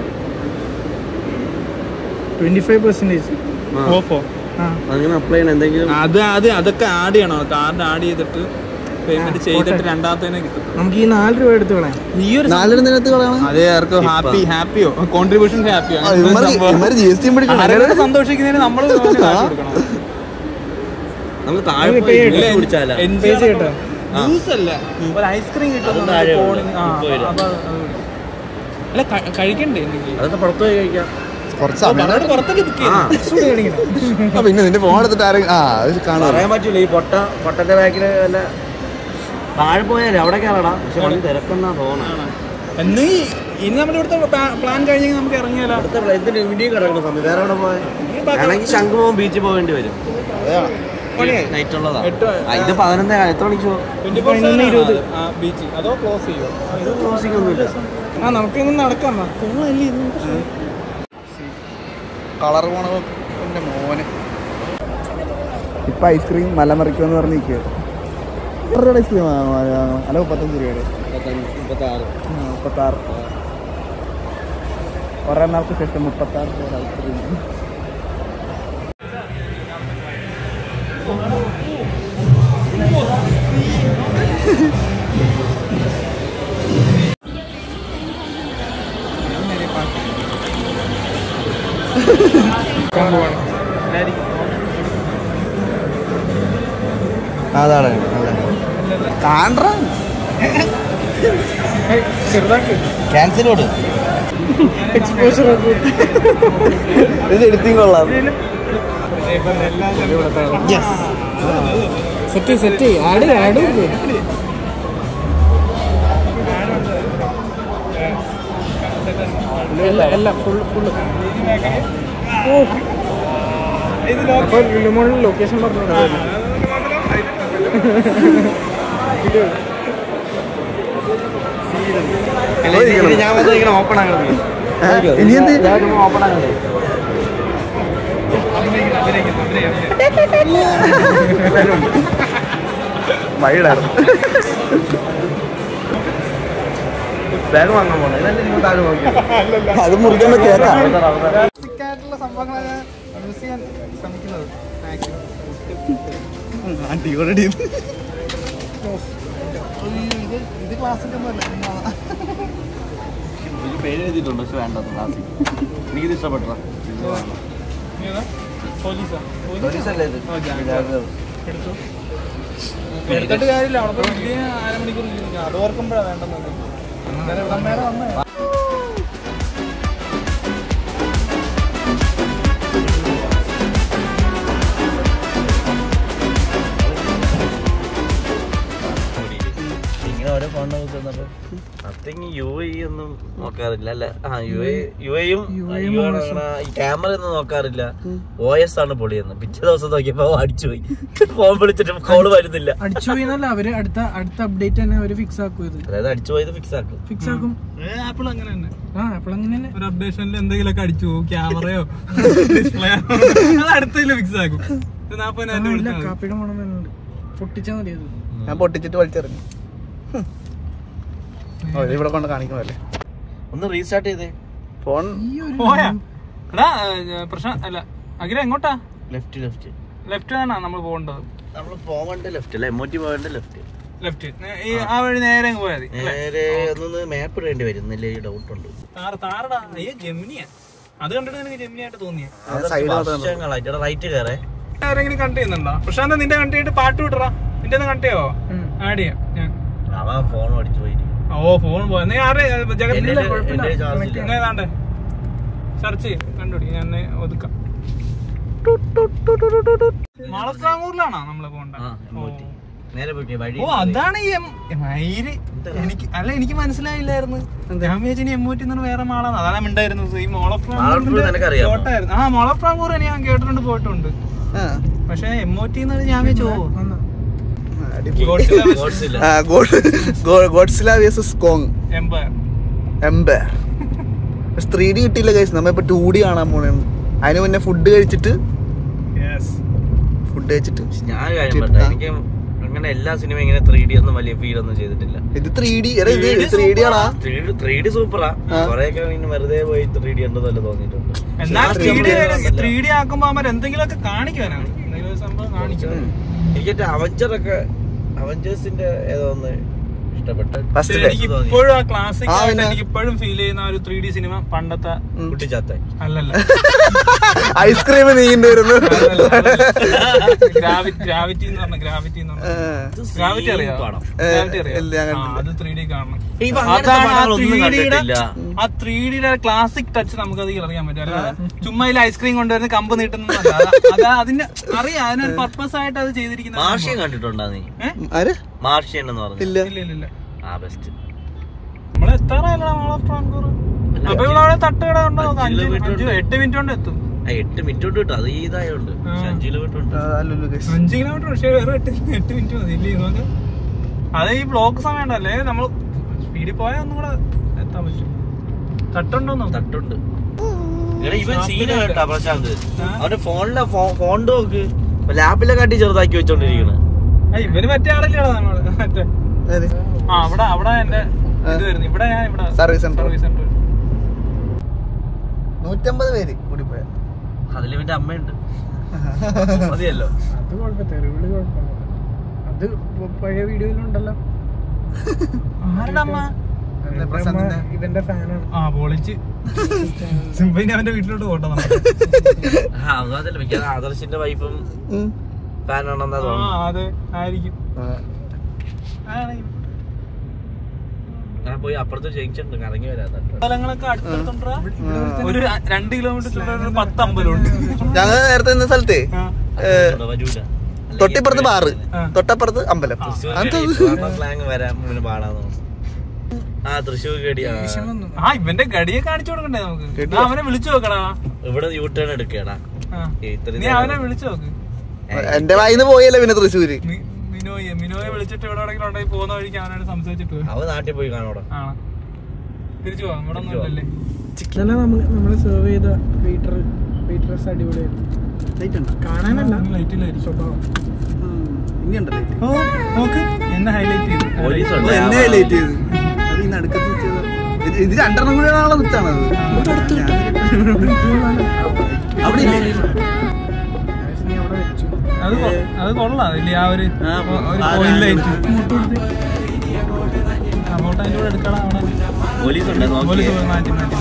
ട്വന്റി ഫൈവ് പെർസെന്റേജ്
ഓഫോ
ആ
അങ്ങനെ അപ്ലൈ ചെയ്യണം എന്തെങ്കിലും
അത് അത് അതൊക്കെ ആഡ് ചെയ്യണം കാർഡ് ആഡ് ചെയ്തിട്ട് പേയ്മെന്റ്
ആ,
ചെയ്തിട്ട്
പോട്ടെ.
രണ്ടാമത്തേനെ കിട്ടും
നമുക്ക് ഈ നാല് രൂപ എടുത്ത് കളയാം
ഈ ഒരു
നാലിടത്തിനകത്ത് കളയണം
അതെ ആർക്കും ഹാപ്പി ഹാപ്പിയോ കോൺട്രിബ്യൂഷൻ ഹാപ്പിയോ
ഇമാര് ജി എസ് ടി പിടിക്കണം
ആരോട് സന്തോഷിക്കുന്നതിന് നമ്മൾ കൊടുക്കണം
നമുക്ക് താഴെ
അത്
പോയി
pay
ജ്യൂസ് കുടിച്ചാലോ
പൈസ കിട്ടോ
ജ്യൂസ് അല്ല ഒരു ഐസ്ക്രീം കിട്ടും
അതും
നമ്മുടെ
താഴെ
ഫോണിന്.
ഉണ്ട്.
ആ,
മുപ്പത് രൂപ.
അപ്പൊ അത് അല്ല ക- കഴിക്കണ്ടേ എന്തെങ്കിലും
അതൊക്കെ പുറത്തു പോയി കഴിക്കാം
കുറച്ച്
ഓ,
സമയം
പറഞ്ഞിട്ട് പുറത്തൊക്കെ ബുക്ക്
ആ
ചെയ്യും
ആ, പിന്നെ നിന്റെ ഫോൺ എടുത്തിട്ട് ആരും ആ അത് കാണുക
പറയാൻ പറ്റൂല ഈ പൊട്ട പൊട്ടന്റെ ബാക്കിൽ വല്ല താഴെ പോയാലേ അവിടെ കയറടാ പക്ഷെ വണ്ടി തിരക്കെന്നാ തോന്നണം
എന്നീ ഇനി നമ്മുടെ ഇവിടുത്തെ പ്ലാൻ കഴിഞ്ഞെങ്കിൽ നമുക്ക് ഇറങ്ങിയാലോ
അടുത്ത പ്ല- എന്തിന് ഇവിടെയും കിടക്കുന്ന സമയം വേറെ എവിടെ പോയാൽ വേണമെങ്കിൽ ശംഖുമോഹൻ ബീച്ചിൽ പോകേണ്ടി വരും നൈറ്റ് ഉള്ളതാ
എട്ട്
ആ, ഇത് പതിനൊന്നേ എത്ര മണിക്ക് പോകും
ട്വന്റി ഫോർ
പതിനൊന്ന് ഇരുപത്.
ബീച്ച് അതോ ക്ലോസ് ചെയ്യോ
ഇത് ക്ലോസിംഗ് ഒന്നുമില്ല
ആ നമുക്ക് ഇങ്ങനെ നടക്കാം വാ.
കളർ പോണ എന്റെ മോന് ഇപ്പൊ ഐസ്ക്രീം മലമറിക്കുമെന്ന് പറഞ്ഞ് നിൽക്കുക എത്ര ഐസ്ക്രീം അല്ല മുപ്പത്തഞ്ച് രൂപയുടെ
മുപ്പത്തി ആറ്
മുപ്പത്താറ് ഒരെണ്ണർക്ക് ശേഷം മുപ്പത്താറ് രൂപ ഐസ്ക്രീം അതാണ് കാണറ
ചെറുതാക്കി
ക്യാൻസൽ കൊടു
എക്സ്പോഷർ
ഇത് എടുത്തിയും കൊള്ളാം
സെറ്റ് സെറ്റ് ആഡ് ആഡ് എല്ലാം ഫുൾ ഫുള്ള് ഓ അപ്പോൾ ലുമോണിൽ ലൊക്കേഷൻ പറഞ്ഞു
ഞാൻ വന്ന് ഇങ്ങനെ ഓപ്പൺ ആകണം
ഇനി എന്ത്
ഓപ്പൺ ആകണ്ടേ
വൈഡാണ്
ബാഗ് വാങ്ങാൻ പോണേ ഇതല്ലേ നിങ്ങൾ താഴെ നോക്കിയത്
അത് മുറിക്കാൻ കേൾക്കാം
ആയിട്ടുള്ള സംഭവങ്ങളാണ് യൂസ് ചെയ്യാൻ ശ്രമിക്കുന്നത്
അടിപൊളി
ഇത് ഇത് ക്ലാസ്സിൻ്റെ ഒന്നുമല്ല
പേര് എഴുതിയിട്ടുണ്ട് പക്ഷെ വേണ്ടത് ക്ലാസിക് എനിക്കിത് ഇഷ്ടപ്പെട്ട
പോലീസാ
പോലീസല്ലേ ഇത് ജാഗ്രത.
എടുത്തു എടുത്തിട്ട് കാര്യമില്ല അവിടെ പോയി വലിയ അരമണിക്കൂർ ഇരിക്കും. അത് ഓർക്കുമ്പോഴാണ് വേണ്ടെന്നത് അങ്ങനെ ഇവിടം വരെ വന്നേ
ഇങ്ങനെ ഓരോ ഫോൺ നോക്കുന്നുണ്ട് നത്തിങ് യു ഐ ഒന്നും നോക്കാറില്ല അല്ല ആ യു ഐ യു ഐയും ക്യാമറ ഒന്നും നോക്കാറില്ല ഒ എസ് ആണ് പൊളിയെന്ന് പിറ്റേ ദിവസം നോക്കിയപ്പോ അടിച്ചു പോയി ഫോൺ വിളിച്ചിട്ട് കോള് വരുന്നില്ല
അടിച്ചു പോയിന്നല്ല അവര് അടുത്ത അടുത്ത അപ്ഡേറ്റ് തന്നെ അവര് ഫിക്സ് ആക്കും ഇത്
അതായത് അടിച്ചു പോയത് ഫിക്സ് ആക്കും
ഫിക്സ് ആക്കും
ആപ്പിൾ അങ്ങനെ തന്നെ
ആ അപ്പോഴങ്ങനെ തന്നെ
ഒരു അപ്ഡേഷനിൽ എന്തെങ്കിലുമൊക്കെ അടിച്ചു പോകും ക്യാമറയോ ഡിസ്പ്ലേ അത് അടുത്തതിൽ ഫിക്സ് ആക്കും ഇത് നാപ്പതിനായിരം
ആ, ഇല്ല
കൊടുത്താൽ മതി.
കാപ്പിയുടെ മണം വരുന്നുണ്ട് പൊട്ടിച്ചാ മതി അത്
ഞാൻ പൊട്ടിച്ചിട്ട് വലിച്ചെറിഞ്ഞു ഹും. ഓ, ഇത് ഇവിടെ കൊണ്ട് കാണിക്കണല്ലേ
ഒന്ന് റീസ്റ്റാർട്ട് ചെയ്തേ
ഫോൺ
ഈ ഒരു
പോയാ എടാ ഏ, പ്രശ്നം അല്ല അഖില എങ്ങോട്ടാ
ലെഫ്റ്റ് ലെഫ്റ്റ്
ലെഫ്റ്റ് ആണ് നമ്മൾ പോകേണ്ടത്
നമ്മൾ പോകേണ്ട ലെഫ്റ്റ് അല്ല എമ്മോറ്റി പോകേണ്ട ലെഫ്റ്റ്
ലെഫ്റ്റ് ഈ ആ വഴി നേരെ അങ്ങ് പോയാൽ മതി
നേരെ ഒന്നൊന്ന് മാപ്പ് ഇടേണ്ടി വരുന്നില്ല ഈ ഡൗട്ട് ഉണ്ട്
താറ് താറടാ അയ്യോ ജെമിനിയാ അത് കണ്ടിട്ട് നിനക്ക് ജെമിനിയായിട്ട് തോന്നിയ
സൈഡ്
വർഷങ്ങളായിട്ട് റൈറ്റ് കയറേ
ആരെങ്കിലും കണ്ട് ചെയ്യുന്നുണ്ടോ പ്രശാന്ത് നിന്റെ കണ്ട് ചെയ്തിട്ട് പാട്ട് വിടറാ നിന്റെ ഒന്ന് കണ്ട് ചെയ്യാവോ ആഡ് ചെയ്യാം ഞാൻ
അവൻ ഫോൺ അടിച്ചു പോയിട്ട്
ഓ ഫോൺ പോയ നീ ആരെ
എന്റെ എന്റെ ചാർജ് ഇല്ല
ഏതാണ്ട് സെർച്ച് ചെയ്യും കണ്ടുപിടി ഞാൻ ഒന്ന് ഒതുക്കാം മാളസ്രാമൂരിലാണോ നമ്മള് പോകണ്ട
ആ എമ്മോറ്റി നേരെ പോയി വഴി
ഓ അതാണ് ഈ എം- മയില് എനിക്ക് അല്ല എനിക്ക് മനസ്സിലായില്ലായിരുന്നു ഞാൻ വിചാരിച്ചു എമ്മൂറ്റി എന്ന് വേറെ മാളാണ് അതാണ് ഞാൻ ഉണ്ടായിരുന്നത് ഈ മോൾ ഓഫ്
മാളപ്പുഴ നിനക്കറിയാമോ?
കോട്ടായിരുന്നു ആ മോൾ ഓഫ് ഫ്രാങ്കൂർ ഞാൻ കേട്ടിട്ടുണ്ട് പോയിട്ടുണ്ട് പക്ഷെ എമ്മോറ്റി എന്ന് ഞാൻ വെച്ചോ
വന്നോ?
Godzilla
Godzilla versus Kong
empire
empire three D കിട്ടിയില്ല കൈസ് നമ്മ ഇപ്പൊ ടു ഡി കാണാൻ പോണേ അതിന് മുന്നേ ഫുഡ് കഴിച്ചിട്ട്
യെസ്
ഫുഡ് കഴിച്ചിട്ട്
ഞാൻ ഒരു കാര്യം പറയട്ടെ എനിക്ക് അങ്ങനെ എല്ലാ സിനിമ ഇങ്ങനെ ത്രീ ഡി ഒന്നും വലിയ ഫീൽ ഒന്നും ചെയ്തിട്ടില്ല
ഇത് ത്രീ ഡി ഇത് ത്രീ ഡി ആണാ
ത്രീ ഡി സൂപ്പറാ കൊറേയൊക്കെ ഇങ്ങനെ വെറുതെ പോയി ത്രീ ഡി ഉണ്ടെന്നല്ല തോന്നിയിട്ടുണ്ട്
എന്നാൽ
Last
ത്രീ ഡി
നമ്മള്
ത്രീ ഡി ആക്കുമ്പോ അവർ എന്തെങ്കിലുമൊക്കെ കാണിക്കാനാണ് എന്തെങ്കിലും ഒരു സംഭവം കാണിക്കും
എനിക്ക് അവഞ്ചർ ഒക്കെ അവഞ്ചേഴ്സിന്റെ ഏതോ ഒന്ന് ഇഷ്ടപ്പെട്ട
ഫസ്റ്റ്
എനിക്ക് ഇപ്പോഴും ആ ക്ലാസിക്
ആ,
ആയിട്ട്
പിന്നെ.
എനിക്ക് ഇപ്പോഴും ഫീൽ ചെയ്യുന്ന ആ ഒരു ത്രീ ഡി സിനിമ പണ്ടത്തെ
കുട്ടിച്ചാത്ത
അല്ലല്ല
ഐസ്ക്രീം നീങ്ങി വരുന്നു
ഗ്രാവിറ്റി എന്ന് പറഞ്ഞ ഗ്രാവിറ്റി എന്ന് പറഞ്ഞ ഗ്രാവിറ്റി അറിയാം
പടം.
ഗ്രാവിറ്റി അറിയാം
ഇല്ല, ഞാൻ
ആ, അത് ത്രീ ഡി കാണണം
ഇപ്പൊ അങ്ങനത്തെ
അതാണ് ആ
പടങ്ങളൊന്നും
3D യുടെ
കണ്ടിട്ടില്ല.
ആ ത്രീ ഡിയുടെ ക്ലാസിക് ടച്ച് നമുക്ക് അത് അറിയാൻ പറ്റും അല്ലാതെ ചുമ്മാ ഇതിൽ ഐസ്ക്രീം കൊണ്ടുവരുന്ന കമ്പ് നീട്ടുന്നതല്ല അതാ- അതാ അതിന്റെ അറിയാം അതിനൊരു പർപ്പസ് ആയിട്ട് അത് ചെയ്തിരിക്കുന്ന
മാർഷ്യൻ കണ്ടിട്ടുണ്ടോ നീ
ആര്
മാർഷ്യൻ എന്ന് പറഞ്ഞു
ഇല്ല
ഇല്ല ഇല്ല ഇല്ല
ആ ബെസ്റ്റ്
നമ്മള് എത്താറായല്ലോ മോൾ ഓഫ് ട്രാൻകൂർ അപ്പൊ ഇവിടെ അവിടെ തട്ടുകട ഉണ്ടോ
അഞ്ച്
അഞ്ച്
kilometer
അഞ്ച്
ഉണ്ട്.
എട്ട് മിനിറ്റ് കൊണ്ട് എത്തും
ആ എട്ട് മിനിറ്റ് കൊണ്ട് കിട്ടും അത് ഈ ഇതായോണ്ട് പക്ഷെ അഞ്ച് കിലോമീറ്റർ ഉണ്ട്
അല്ലല്ലോ guys.
അഞ്ച് കിലോമീറ്റർ പക്ഷേ വേറെ എട്ട് എട്ട് മിനിറ്റ് മതി ഇല്ലേ നമുക്ക് അത് ഈ ബ്ലോക്ക് സമയം ഉണ്ടല്ലേ നമ്മൾ സ്പീഡിൽ പോയാൽ ഒന്നും കൂടെ എത്താൻ പറ്റും തട്ടുണ്ടോന്നോ
തട്ടുണ്ട് എടാ ഇവൻ സീന കേട്ടാ പ്രശാന്ത് അവന്റെ ഫോണിലെ ഫോൺ നോക്ക് ലാപ്പിലെ കാട്ടി ചെറുതാക്കി വെച്ചോണ്ടിരിക്കണ്
ആ, ഇവന് മറ്റേ ആളല്ലേടാ നമ്മള് മറ്റേ
ആര്?
ആ അവിടെ അവിടെ എന്റെ ഇത് വരുന്നു ഇവിടെ ഞാൻ ഇവിടെ
സർവീസ് സെന്റർ
സർവീസ് സെന്റർ
നൂറ്റമ്പത് പേര് കൂടി പോയ
അതിൽ ഇവന്റെ അമ്മയുണ്ട് മതിയല്ലോ
അത് കുഴപ്പമില്ല തെറിവിളി കുഴപ്പമില്ല അത് പ- പഴയ വീഡിയോയിലുണ്ടല്ലോ
ആരുടെ അമ്മ
അവന്റെ
പ്രശാന്തിന്റെ?
അമ്മ ഇവന്റെ ഫാനാണ്
ആ പൊളിച്ച് സിംബൈനെ അവന്റെ വീട്ടിലോട്ട് പോട്ടെ നമുക്ക്
ആ അതല്ല മിക്ക ആദർശിന്റെ വൈഫും ഫാനാണെന്നാ
ആ
തോന്നുന്നു
അതെ ആയിരിക്കും ആയിരിക്കും.
ഞാൻ പോയി അപ്പുറത്ത് ജംഗ്ഷൻ കറങ്ങി വരാം
സ്ഥലങ്ങളൊക്കെ അടുത്തടുത്തുണ്ടാ ഒരു ര- രണ്ട് കിലോമീറ്റർ ചുറ്റും ഒരു പത്ത് അമ്പലമുണ്ട്
ഞങ്ങൾ നേരത്തെ നിന്ന സ്ഥലത്തെ
ആ.
വരൂല
തൊട്ടിപ്പുറത്ത് ബാറ്
ആ.
തൊട്ടപ്പുറത്ത് അമ്പലം അത്
സ്ലാങ് വരാൻ മുന്നേ പാടാന്ന് തോന്നുന്നു ആ തൃശ്ശൂർ കേടിയാ
വന്നു
ആ ഇവന്റെ ഗടിയെ കാണിച്ചു കൊടുക്കണ്ടേ നമുക്ക് ആ, അവനെ വിളിച്ചു നോക്കടാ
ഇവിടെ യൂ ടേൺ എടുക്കടാ
ആ.
ഇത്രയും
നീ അവനെ വിളിച്ചു നോക്ക്
എന്റെ വായിന്ന് പോയല്ലേ പിന്നെ തൃശ്ശൂര്
മി- മിനോയെ മിനോയെ വിളിച്ചിട്ട് ഇവിടെ എവിടെയെങ്കിലും ഉണ്ടെങ്കിൽ പോകുന്ന വഴിക്ക് അവനോട് സംസാരിച്ചിട്ട് പോയി
അവ നാട്ടിൽ പോയി കാണോടാ
ആണ് തിരിച്ചു പോവാം ഇവിടെ ഒന്നും ഇല്ലല്ലേ
ഇന്നലെ നമ്മൾ നമ്മള് സെർവ് ചെയ്ത വെയിറ്റർ വെയിറ്ററസ് അടിപൊളിയായിരുന്നു കാണാനല്ല
ലൈറ്റിലായിരിക്കും
സ്വഭാവം
ഓ നോക്ക് എന്നെ ഹൈലൈറ്റ് ചെയ്തു
പോലീസ് ഉണ്ട്
എന്നെ ഹൈലൈറ്റ് ചെയ്ത് അത് ഈ നടുക്കത്ത് വെച്ചത് ഇത് ഇത് രണ്ടെണ്ണം കൂടെ ആളെ വിത്താണ് അവിടെ ഇല്ലേ
നീ അവിടെ വെച്ചു
അത് കൊ- അത് കൊള്ളാം ഇല്ലേ ആ ഒരു
ആ,
ഒരു
ആ,
point
ആ,
light. അങ്ങോട്ട് അതിന്റെ കൂടെ എടുക്കണം അവിടെ
പോലീസ് ഉണ്ട്
പോലീസ്
നോക്കി
പോയി മാറ്റി മാറ്റി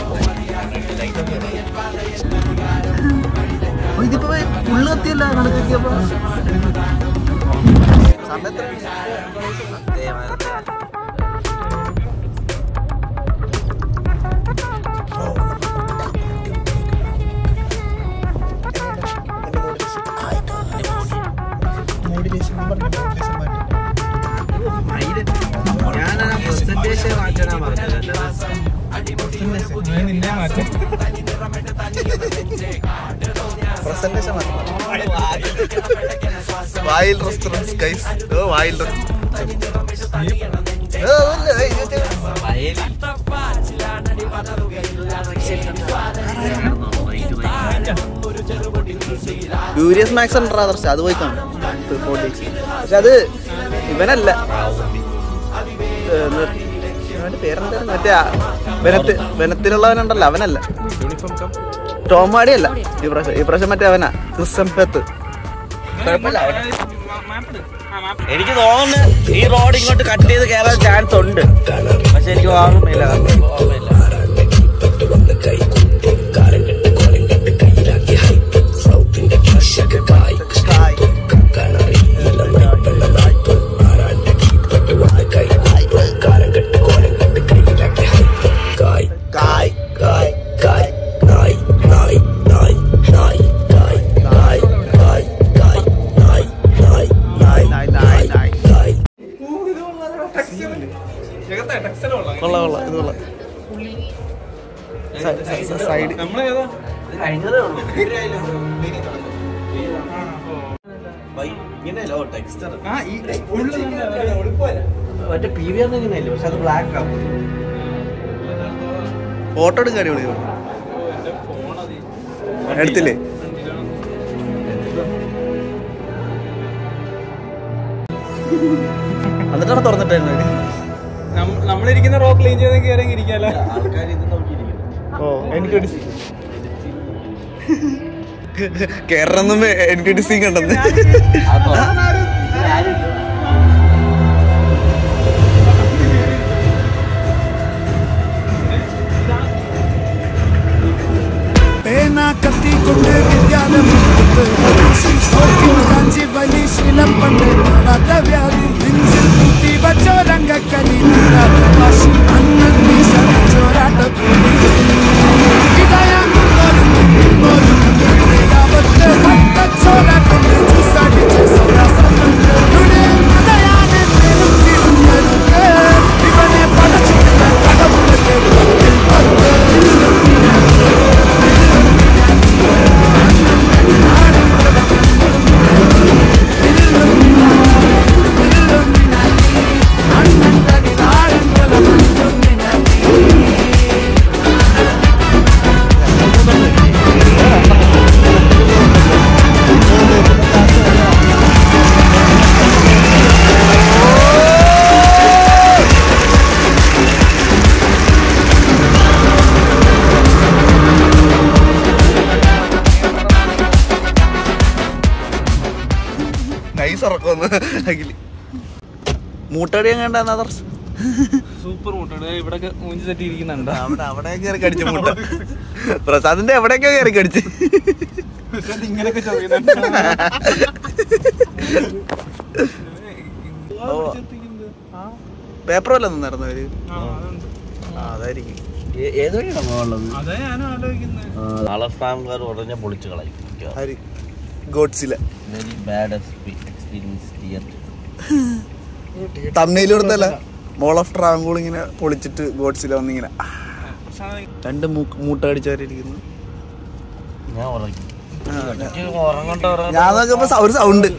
ഇതിപ്പോ ഫുള്ള് കത്തിയല്ല കണക്കാക്കിയപ്പോ സമയത്ത്
ഞാൻ പ്രസന്റേഷൻ മാറ്റാനാ പറഞ്ഞത്
ഞാൻ നിന്നെ മാറ്റി
പ്രസന്റേഷൻ വായിൽ റെസ്റ്റോറൻറ്റ് ഗൈസ് ഓ വായിൽ യൂരിയസ് മാക്സ് ഉണ്ട് ആദർശ് അത് പോയി കാണും പക്ഷെ അത് ഇവനല്ല ഏ, ന്ന് ഇവന്റെ പേരെന്തായിരുന്നു മറ്റേ ആ വനത്ത് വനത്തിലുള്ളവനുണ്ടല്ലോ അവനല്ല ടോമാടി അല്ല ഈ പ്രാവശ്യം ഈ പ്രാവശ്യം മറ്റേ അവനാ ക്രിസ്തൻ പെത്ത് കുഴപ്പമില്ല അവൻ
മാപ്പ് ആ മാപ്പ്
എനിക്ക് തോന്നുന്നു ഈ റോഡ് ഇങ്ങോട്ട് കട്ട് ചെയ്ത് കയറാൻ ചാൻസ് ഉണ്ട് പക്ഷെ എനിക്ക് ഓർമ്മയില്ല ഓർമ്മയില്ല
ജഗത്തെ ടെക്സ്റ്റൈൽ കൊള്ളാം
കൊള്ളാം കൊള്ളാം ഇത് കൊള്ളാം സൈഡ്
നമ്മളേതാ
കഴിഞ്ഞതേ ഉള്ളൂ ഇങ്ങനെയല്ലോ ടെക്സ്റ്റർ
ആ ഈ ഉള്ളിൽ
മറ്റേ പി വി ആർ ഇങ്ങനെയല്ലേ പക്ഷെ അത് ബ്ലാക്ക് ആണ്
ഫോട്ടോ എടുക്കാൻ അടിപൊളി എടുത്തില്ലേ എന്നിട്ടാണ് തുറന്നിട്ടായിരുന്നു അവര്.
നമ്മളിരിക്കുന്ന റോ ക്ലീൻ ചെയ്ത് കയറി ഇരിക്കാലോ
ആൾക്കാർ ഇത് നോക്കിയിരിക്കുന്നു
ഓ എനിക്കൊരു കേരളം എനിക്കൊരു സീൻ കണ്ടെന്ന്
പേന കത്തിക്കൊണ്ട് വിദ്യാലയം കാഞ്ചി വലി ശീലം പണ്ട് മാറാത്ത വ്യാധി നെഞ്ചിൽ കൂട്ടി വച്ചോരംഗക്കലി തീരാത്ത വാശി അണ്ണൻ മീശ ചോരാട്ട ചോര കൊണ്ട് ചൂസാടിച്ച് ഇവനെ പടച്ചിട്ടുള്ള കടവുള്ള
നൈസ് ഉറക്കമെന്ന് അഖില് മൂട്ടടി എങ്ങാണ്ടാന്ന് ആദർശ്
സൂപ്പർ മുട്ടുണ്ട് ഇവിടെ മൂഞ്ചി തെറ്റി ഇരിക്കുന്നുണ്ട്
അവിടെ അവിടെ കയറി കടിച്ചു മൂട്ട പ്രസാദിന്റെ എവിടെയൊക്കെ കയറി കടിച്ച്
ഇങ്ങനെയൊക്കെ ചോദിക്കുന്നുണ്ട്
പേപ്പർ വല്ല നിന്നായിരുന്നു അവര്
ആ, അതുണ്ട്.
ആ അതായിരിക്കും
ഏത് വഴിയാണ് പോകാനുള്ളത്
അതാ ഞാനും ആലോചിക്കുന്നത്
നാളെ ഫാംകാർ ഉടനെ പൊളിച്ച് കളയും
ആര് Godzilla
very bad experience theatre
തമ്മിൽ കൊടുത്തല്ല മോൾ ഓഫ് ട്രാവൻകൂൾ ഇങ്ങനെ പൊളിച്ചിട്ട് ഗോഡ്സില വന്നിങ്ങനെ ആ, രണ്ട് മൂക്ക് മൂട്ട അടിച്ചവരിയ്ക്കുന്നു
ഞാൻ ഉറങ്ങി
ആ,
എനിക്ക് ഉറങ്ങണ്ട
ഞാൻ നോക്കിയപ്പോ സ- ഒരു സൗണ്ട്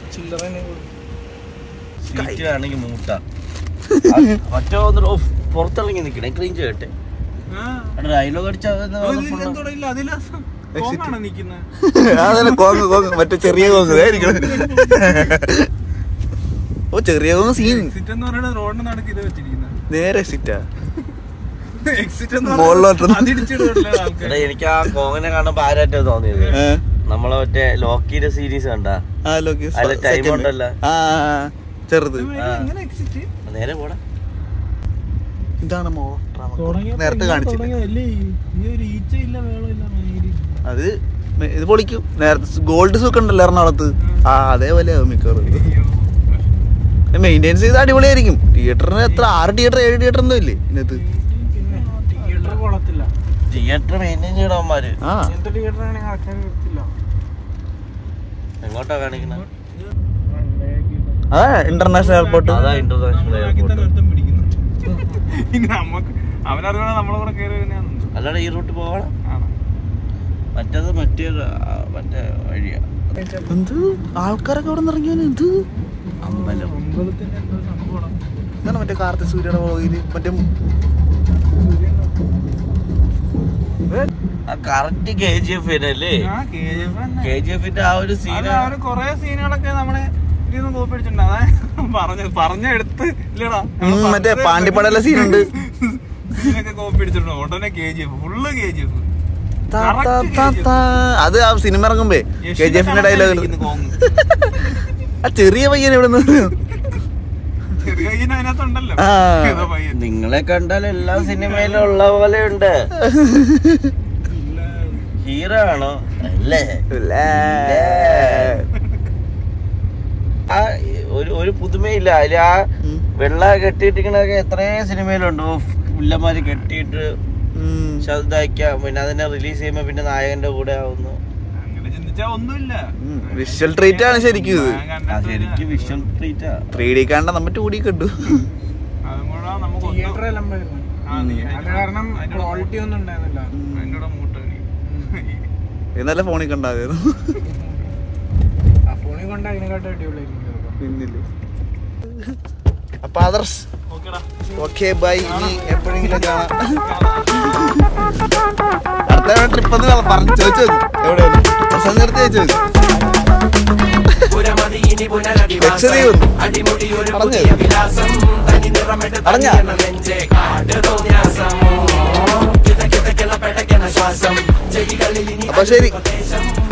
സീറ്റ് ആണെങ്കിൽ മൂട്ട മറ്റോ പുറത്തിറങ്ങി നിൽക്കണേ ക്ലീൻ ചെയ്യട്ടെ ഡയലോഗ് അടിച്ച
അതിലാ കോങ്ങാണോ നിക്കുന്നത്
അതല്ല കോങ് കോങ് മറ്റേ ചെറിയ കോങ് ഇതായിരിക്കണം ഓ ചെറിയ കോങ് സീൻ
എക്സിറ്റ് എന്ന് പറയുന്നത് റോഡിന് നടുക്ക് ഇത് വെച്ചിരിക്കുന്നത്
നേരെ സിറ്റാ
എക്സിറ്റ് എന്ന്
മുകളിലോട്ട്
പറയുന്നത് അതിടിച്ചിടുമല്ലോ ആൾക്കാർ
എടാ എനിക്ക് ആ കോങ്ങിനെ കാണുമ്പോ ആരായിട്ട് തോന്നിയത് നമ്മളെ മറ്റേ ലോക്കിയുടെ സീരീസ് കണ്ട
ആ ലോക്കി
അതിലെ time ഉണ്ടല്ലോ.
ആ ആ, ആ. ചെറുത്
എങ്ങനെ എക്സിറ്റ്
നേരെ പോടാ
ഇതാണ് മോട്ടർ
തുടങ്ങിയപ്പോ
നേരത്തെ
ഇങ്ങനെ
കാണിച്ചില്ല
തുടങ്ങിയതല്ലേ ഈ ഒരു ഈച്ചയില്ല വേളമില്ല മയില്.
അത് മെ- ഇത് പൊളിക്കും നേരത്തെ ഗോൾഡ് സൂക്ക് ഉണ്ടല്ലോ എറണാകുളത്ത് ആ അതേപോലെ ആവും മിക്കവാറും മെയിൻറ്റെയിൻസ് ചെയ്ത് അടിപൊളിയായിരിക്കും തിയേറ്ററിന് എത്ര ആറ് തിയേറ്റർ ഏഴ് തിയേറ്റർ ഒന്നും ഇല്ലേ ഇതിനകത്ത്
പിന്നെ തിയേറ്റർ കൊള്ളത്തില്ല
തിയേറ്റർ മെയിൻറ്റെയിൻ ചെയ്യണവന്മാര്
ആ
ഇങ്ങനത്തെ തിയേറ്റർ ആണെങ്കിൽ ആൾക്കാർ വരത്തില്ല
എങ്ങോട്ടാ കാണിക്കണത്
അതാ ഇന്റർനാഷണൽ എയർപോർട്ട്
അതാ ഇന്റർനാഷണൽ
ബാക്കി തന്നെ
എയർപോർട്ട്
ഒരുത്തൻ പിടിക്കുന്നു ഇനി നമുക്ക് അവനറിയാതെ നമ്മളെ കൂടെ കയറി തന്നെയാന്ന്
അല്ലാതെ ഈ റൂട്ട് പോകണം
ആണ്
മറ്റേത് മറ്റേ ആ, മറ്റേ വഴിയാ
എന്ത് ആൾക്കാരൊക്കെ അവിടെ നിന്ന് ഇറങ്ങിയാൽ എന്ത്
അമ്പലം
അമ്പലത്തിന്റെ എന്തോ സംഭവം
ഇതാണ് മറ്റേ കാർത്തി സൂര്യയുടെ വ്ളോഗില് മറ്റേ
ആ കറക്റ്റ് കെ ജി എഫ് അല്ലേ
ആ KGF തന്നെ.
കെ ജി എഫിന്റെ ആ ഒരു
അല്ല,
സീന
അവര് കൊറേ സീനുകളൊക്കെ നമ്മളെ ഇതിന്ന് കോപ്പി അടിച്ചിട്ടുണ്ട് അതായത് പറഞ്ഞ പറഞ്ഞെടുത്ത് ഇല്ലടാ
ഉം, മറ്റേ പാണ്ടിപ്പടയിലെ സീനുണ്ട്
സീനൊക്കെ കോപ്പി അടിച്ചിട്ടുണ്ട് ഉടനെ K G F full K G F
താ, താ, താ, താ. അത് ആ സിനിമ ഇറങ്ങുമ്പേ കെ ജി എഫിന്റെ ഡയലോഗ് ആ ചെറിയ പയ്യൻ എവിടെ നിന്ന്
ചെറിയ പയ്യൻ അതിനകത്തുണ്ടല്ലോ
ആ.
ഏതോ പയ്യൻ
നിങ്ങളെ കണ്ടാൽ എല്ലാ സിനിമയിലും ഉള്ള പോലെ ഉണ്ട് ഹീറോ ആണോ അല്ലേ ആ ഒരു ഒരു പുതുമയില്ല അതിൽ ആ
ഉം.
വെള്ള കെട്ടിയിട്ടിരിക്കണൊക്കെ എത്രയും സിനിമയിലുണ്ട് പുല്ലന്മാര് കെട്ടിയിട്ട് ശബ്ദാക്കാം പിന്നെ അതിനെ റിലീസ് ചെയ്യുമ്പോ പിന്നെ നായകന്റെ കൂടെ ആവുന്നു
അങ്ങനെ ചിന്തിച്ചാ ഒന്നുമില്ല
വിഷ്വൽ ട്രീറ്റ് ആണ് ശരിക്കും ഇത്
ഞാൻ കണ്ടിട്ട്
ആ ശരിക്കും വിഷ്വൽ ട്രീറ്റാ
ത്രീ ഡി കണ്ട നമ്മ ടു ഡി കണ്ടു
അതും കൂടെ നമുക്ക് ഒന്നും-
തിയേറ്റർ എല്ലാം വരുന്നു
ആ, നീ
അത് കാരണം
അതിന്റെ
ക്വാളിറ്റി ഒന്നും ഉണ്ടായിരുന്നില്ല
അതിന്റെ കൂടെ മൂട്ട
എന്നല്ല ഫോണിൽ കണ്ടായിരുന്നു
ആ ഫോണിൽ കൊണ്ട് അതിനെക്കാട്ടും അടിപൊളിയായിരിക്കും ചിലപ്പോ.
പിന്നില് അപ്പൊ അതർസ്
ഓക്കെടാ
ഓക്കെ ബൈ ഇനി എപ്പോഴെങ്കിലും കാണാം അടുത്ത ട്രിപ്പ് ഒന്ന് പറഞ്ഞു ചോദിച്ചു എവിടെയാണ് പ്രസംഗം നിർത്തി ചോദിച്ചു ലക്ഷദ്വീപ് പറഞ്ഞു അറിഞ്ഞ അപ്പൊ ശരി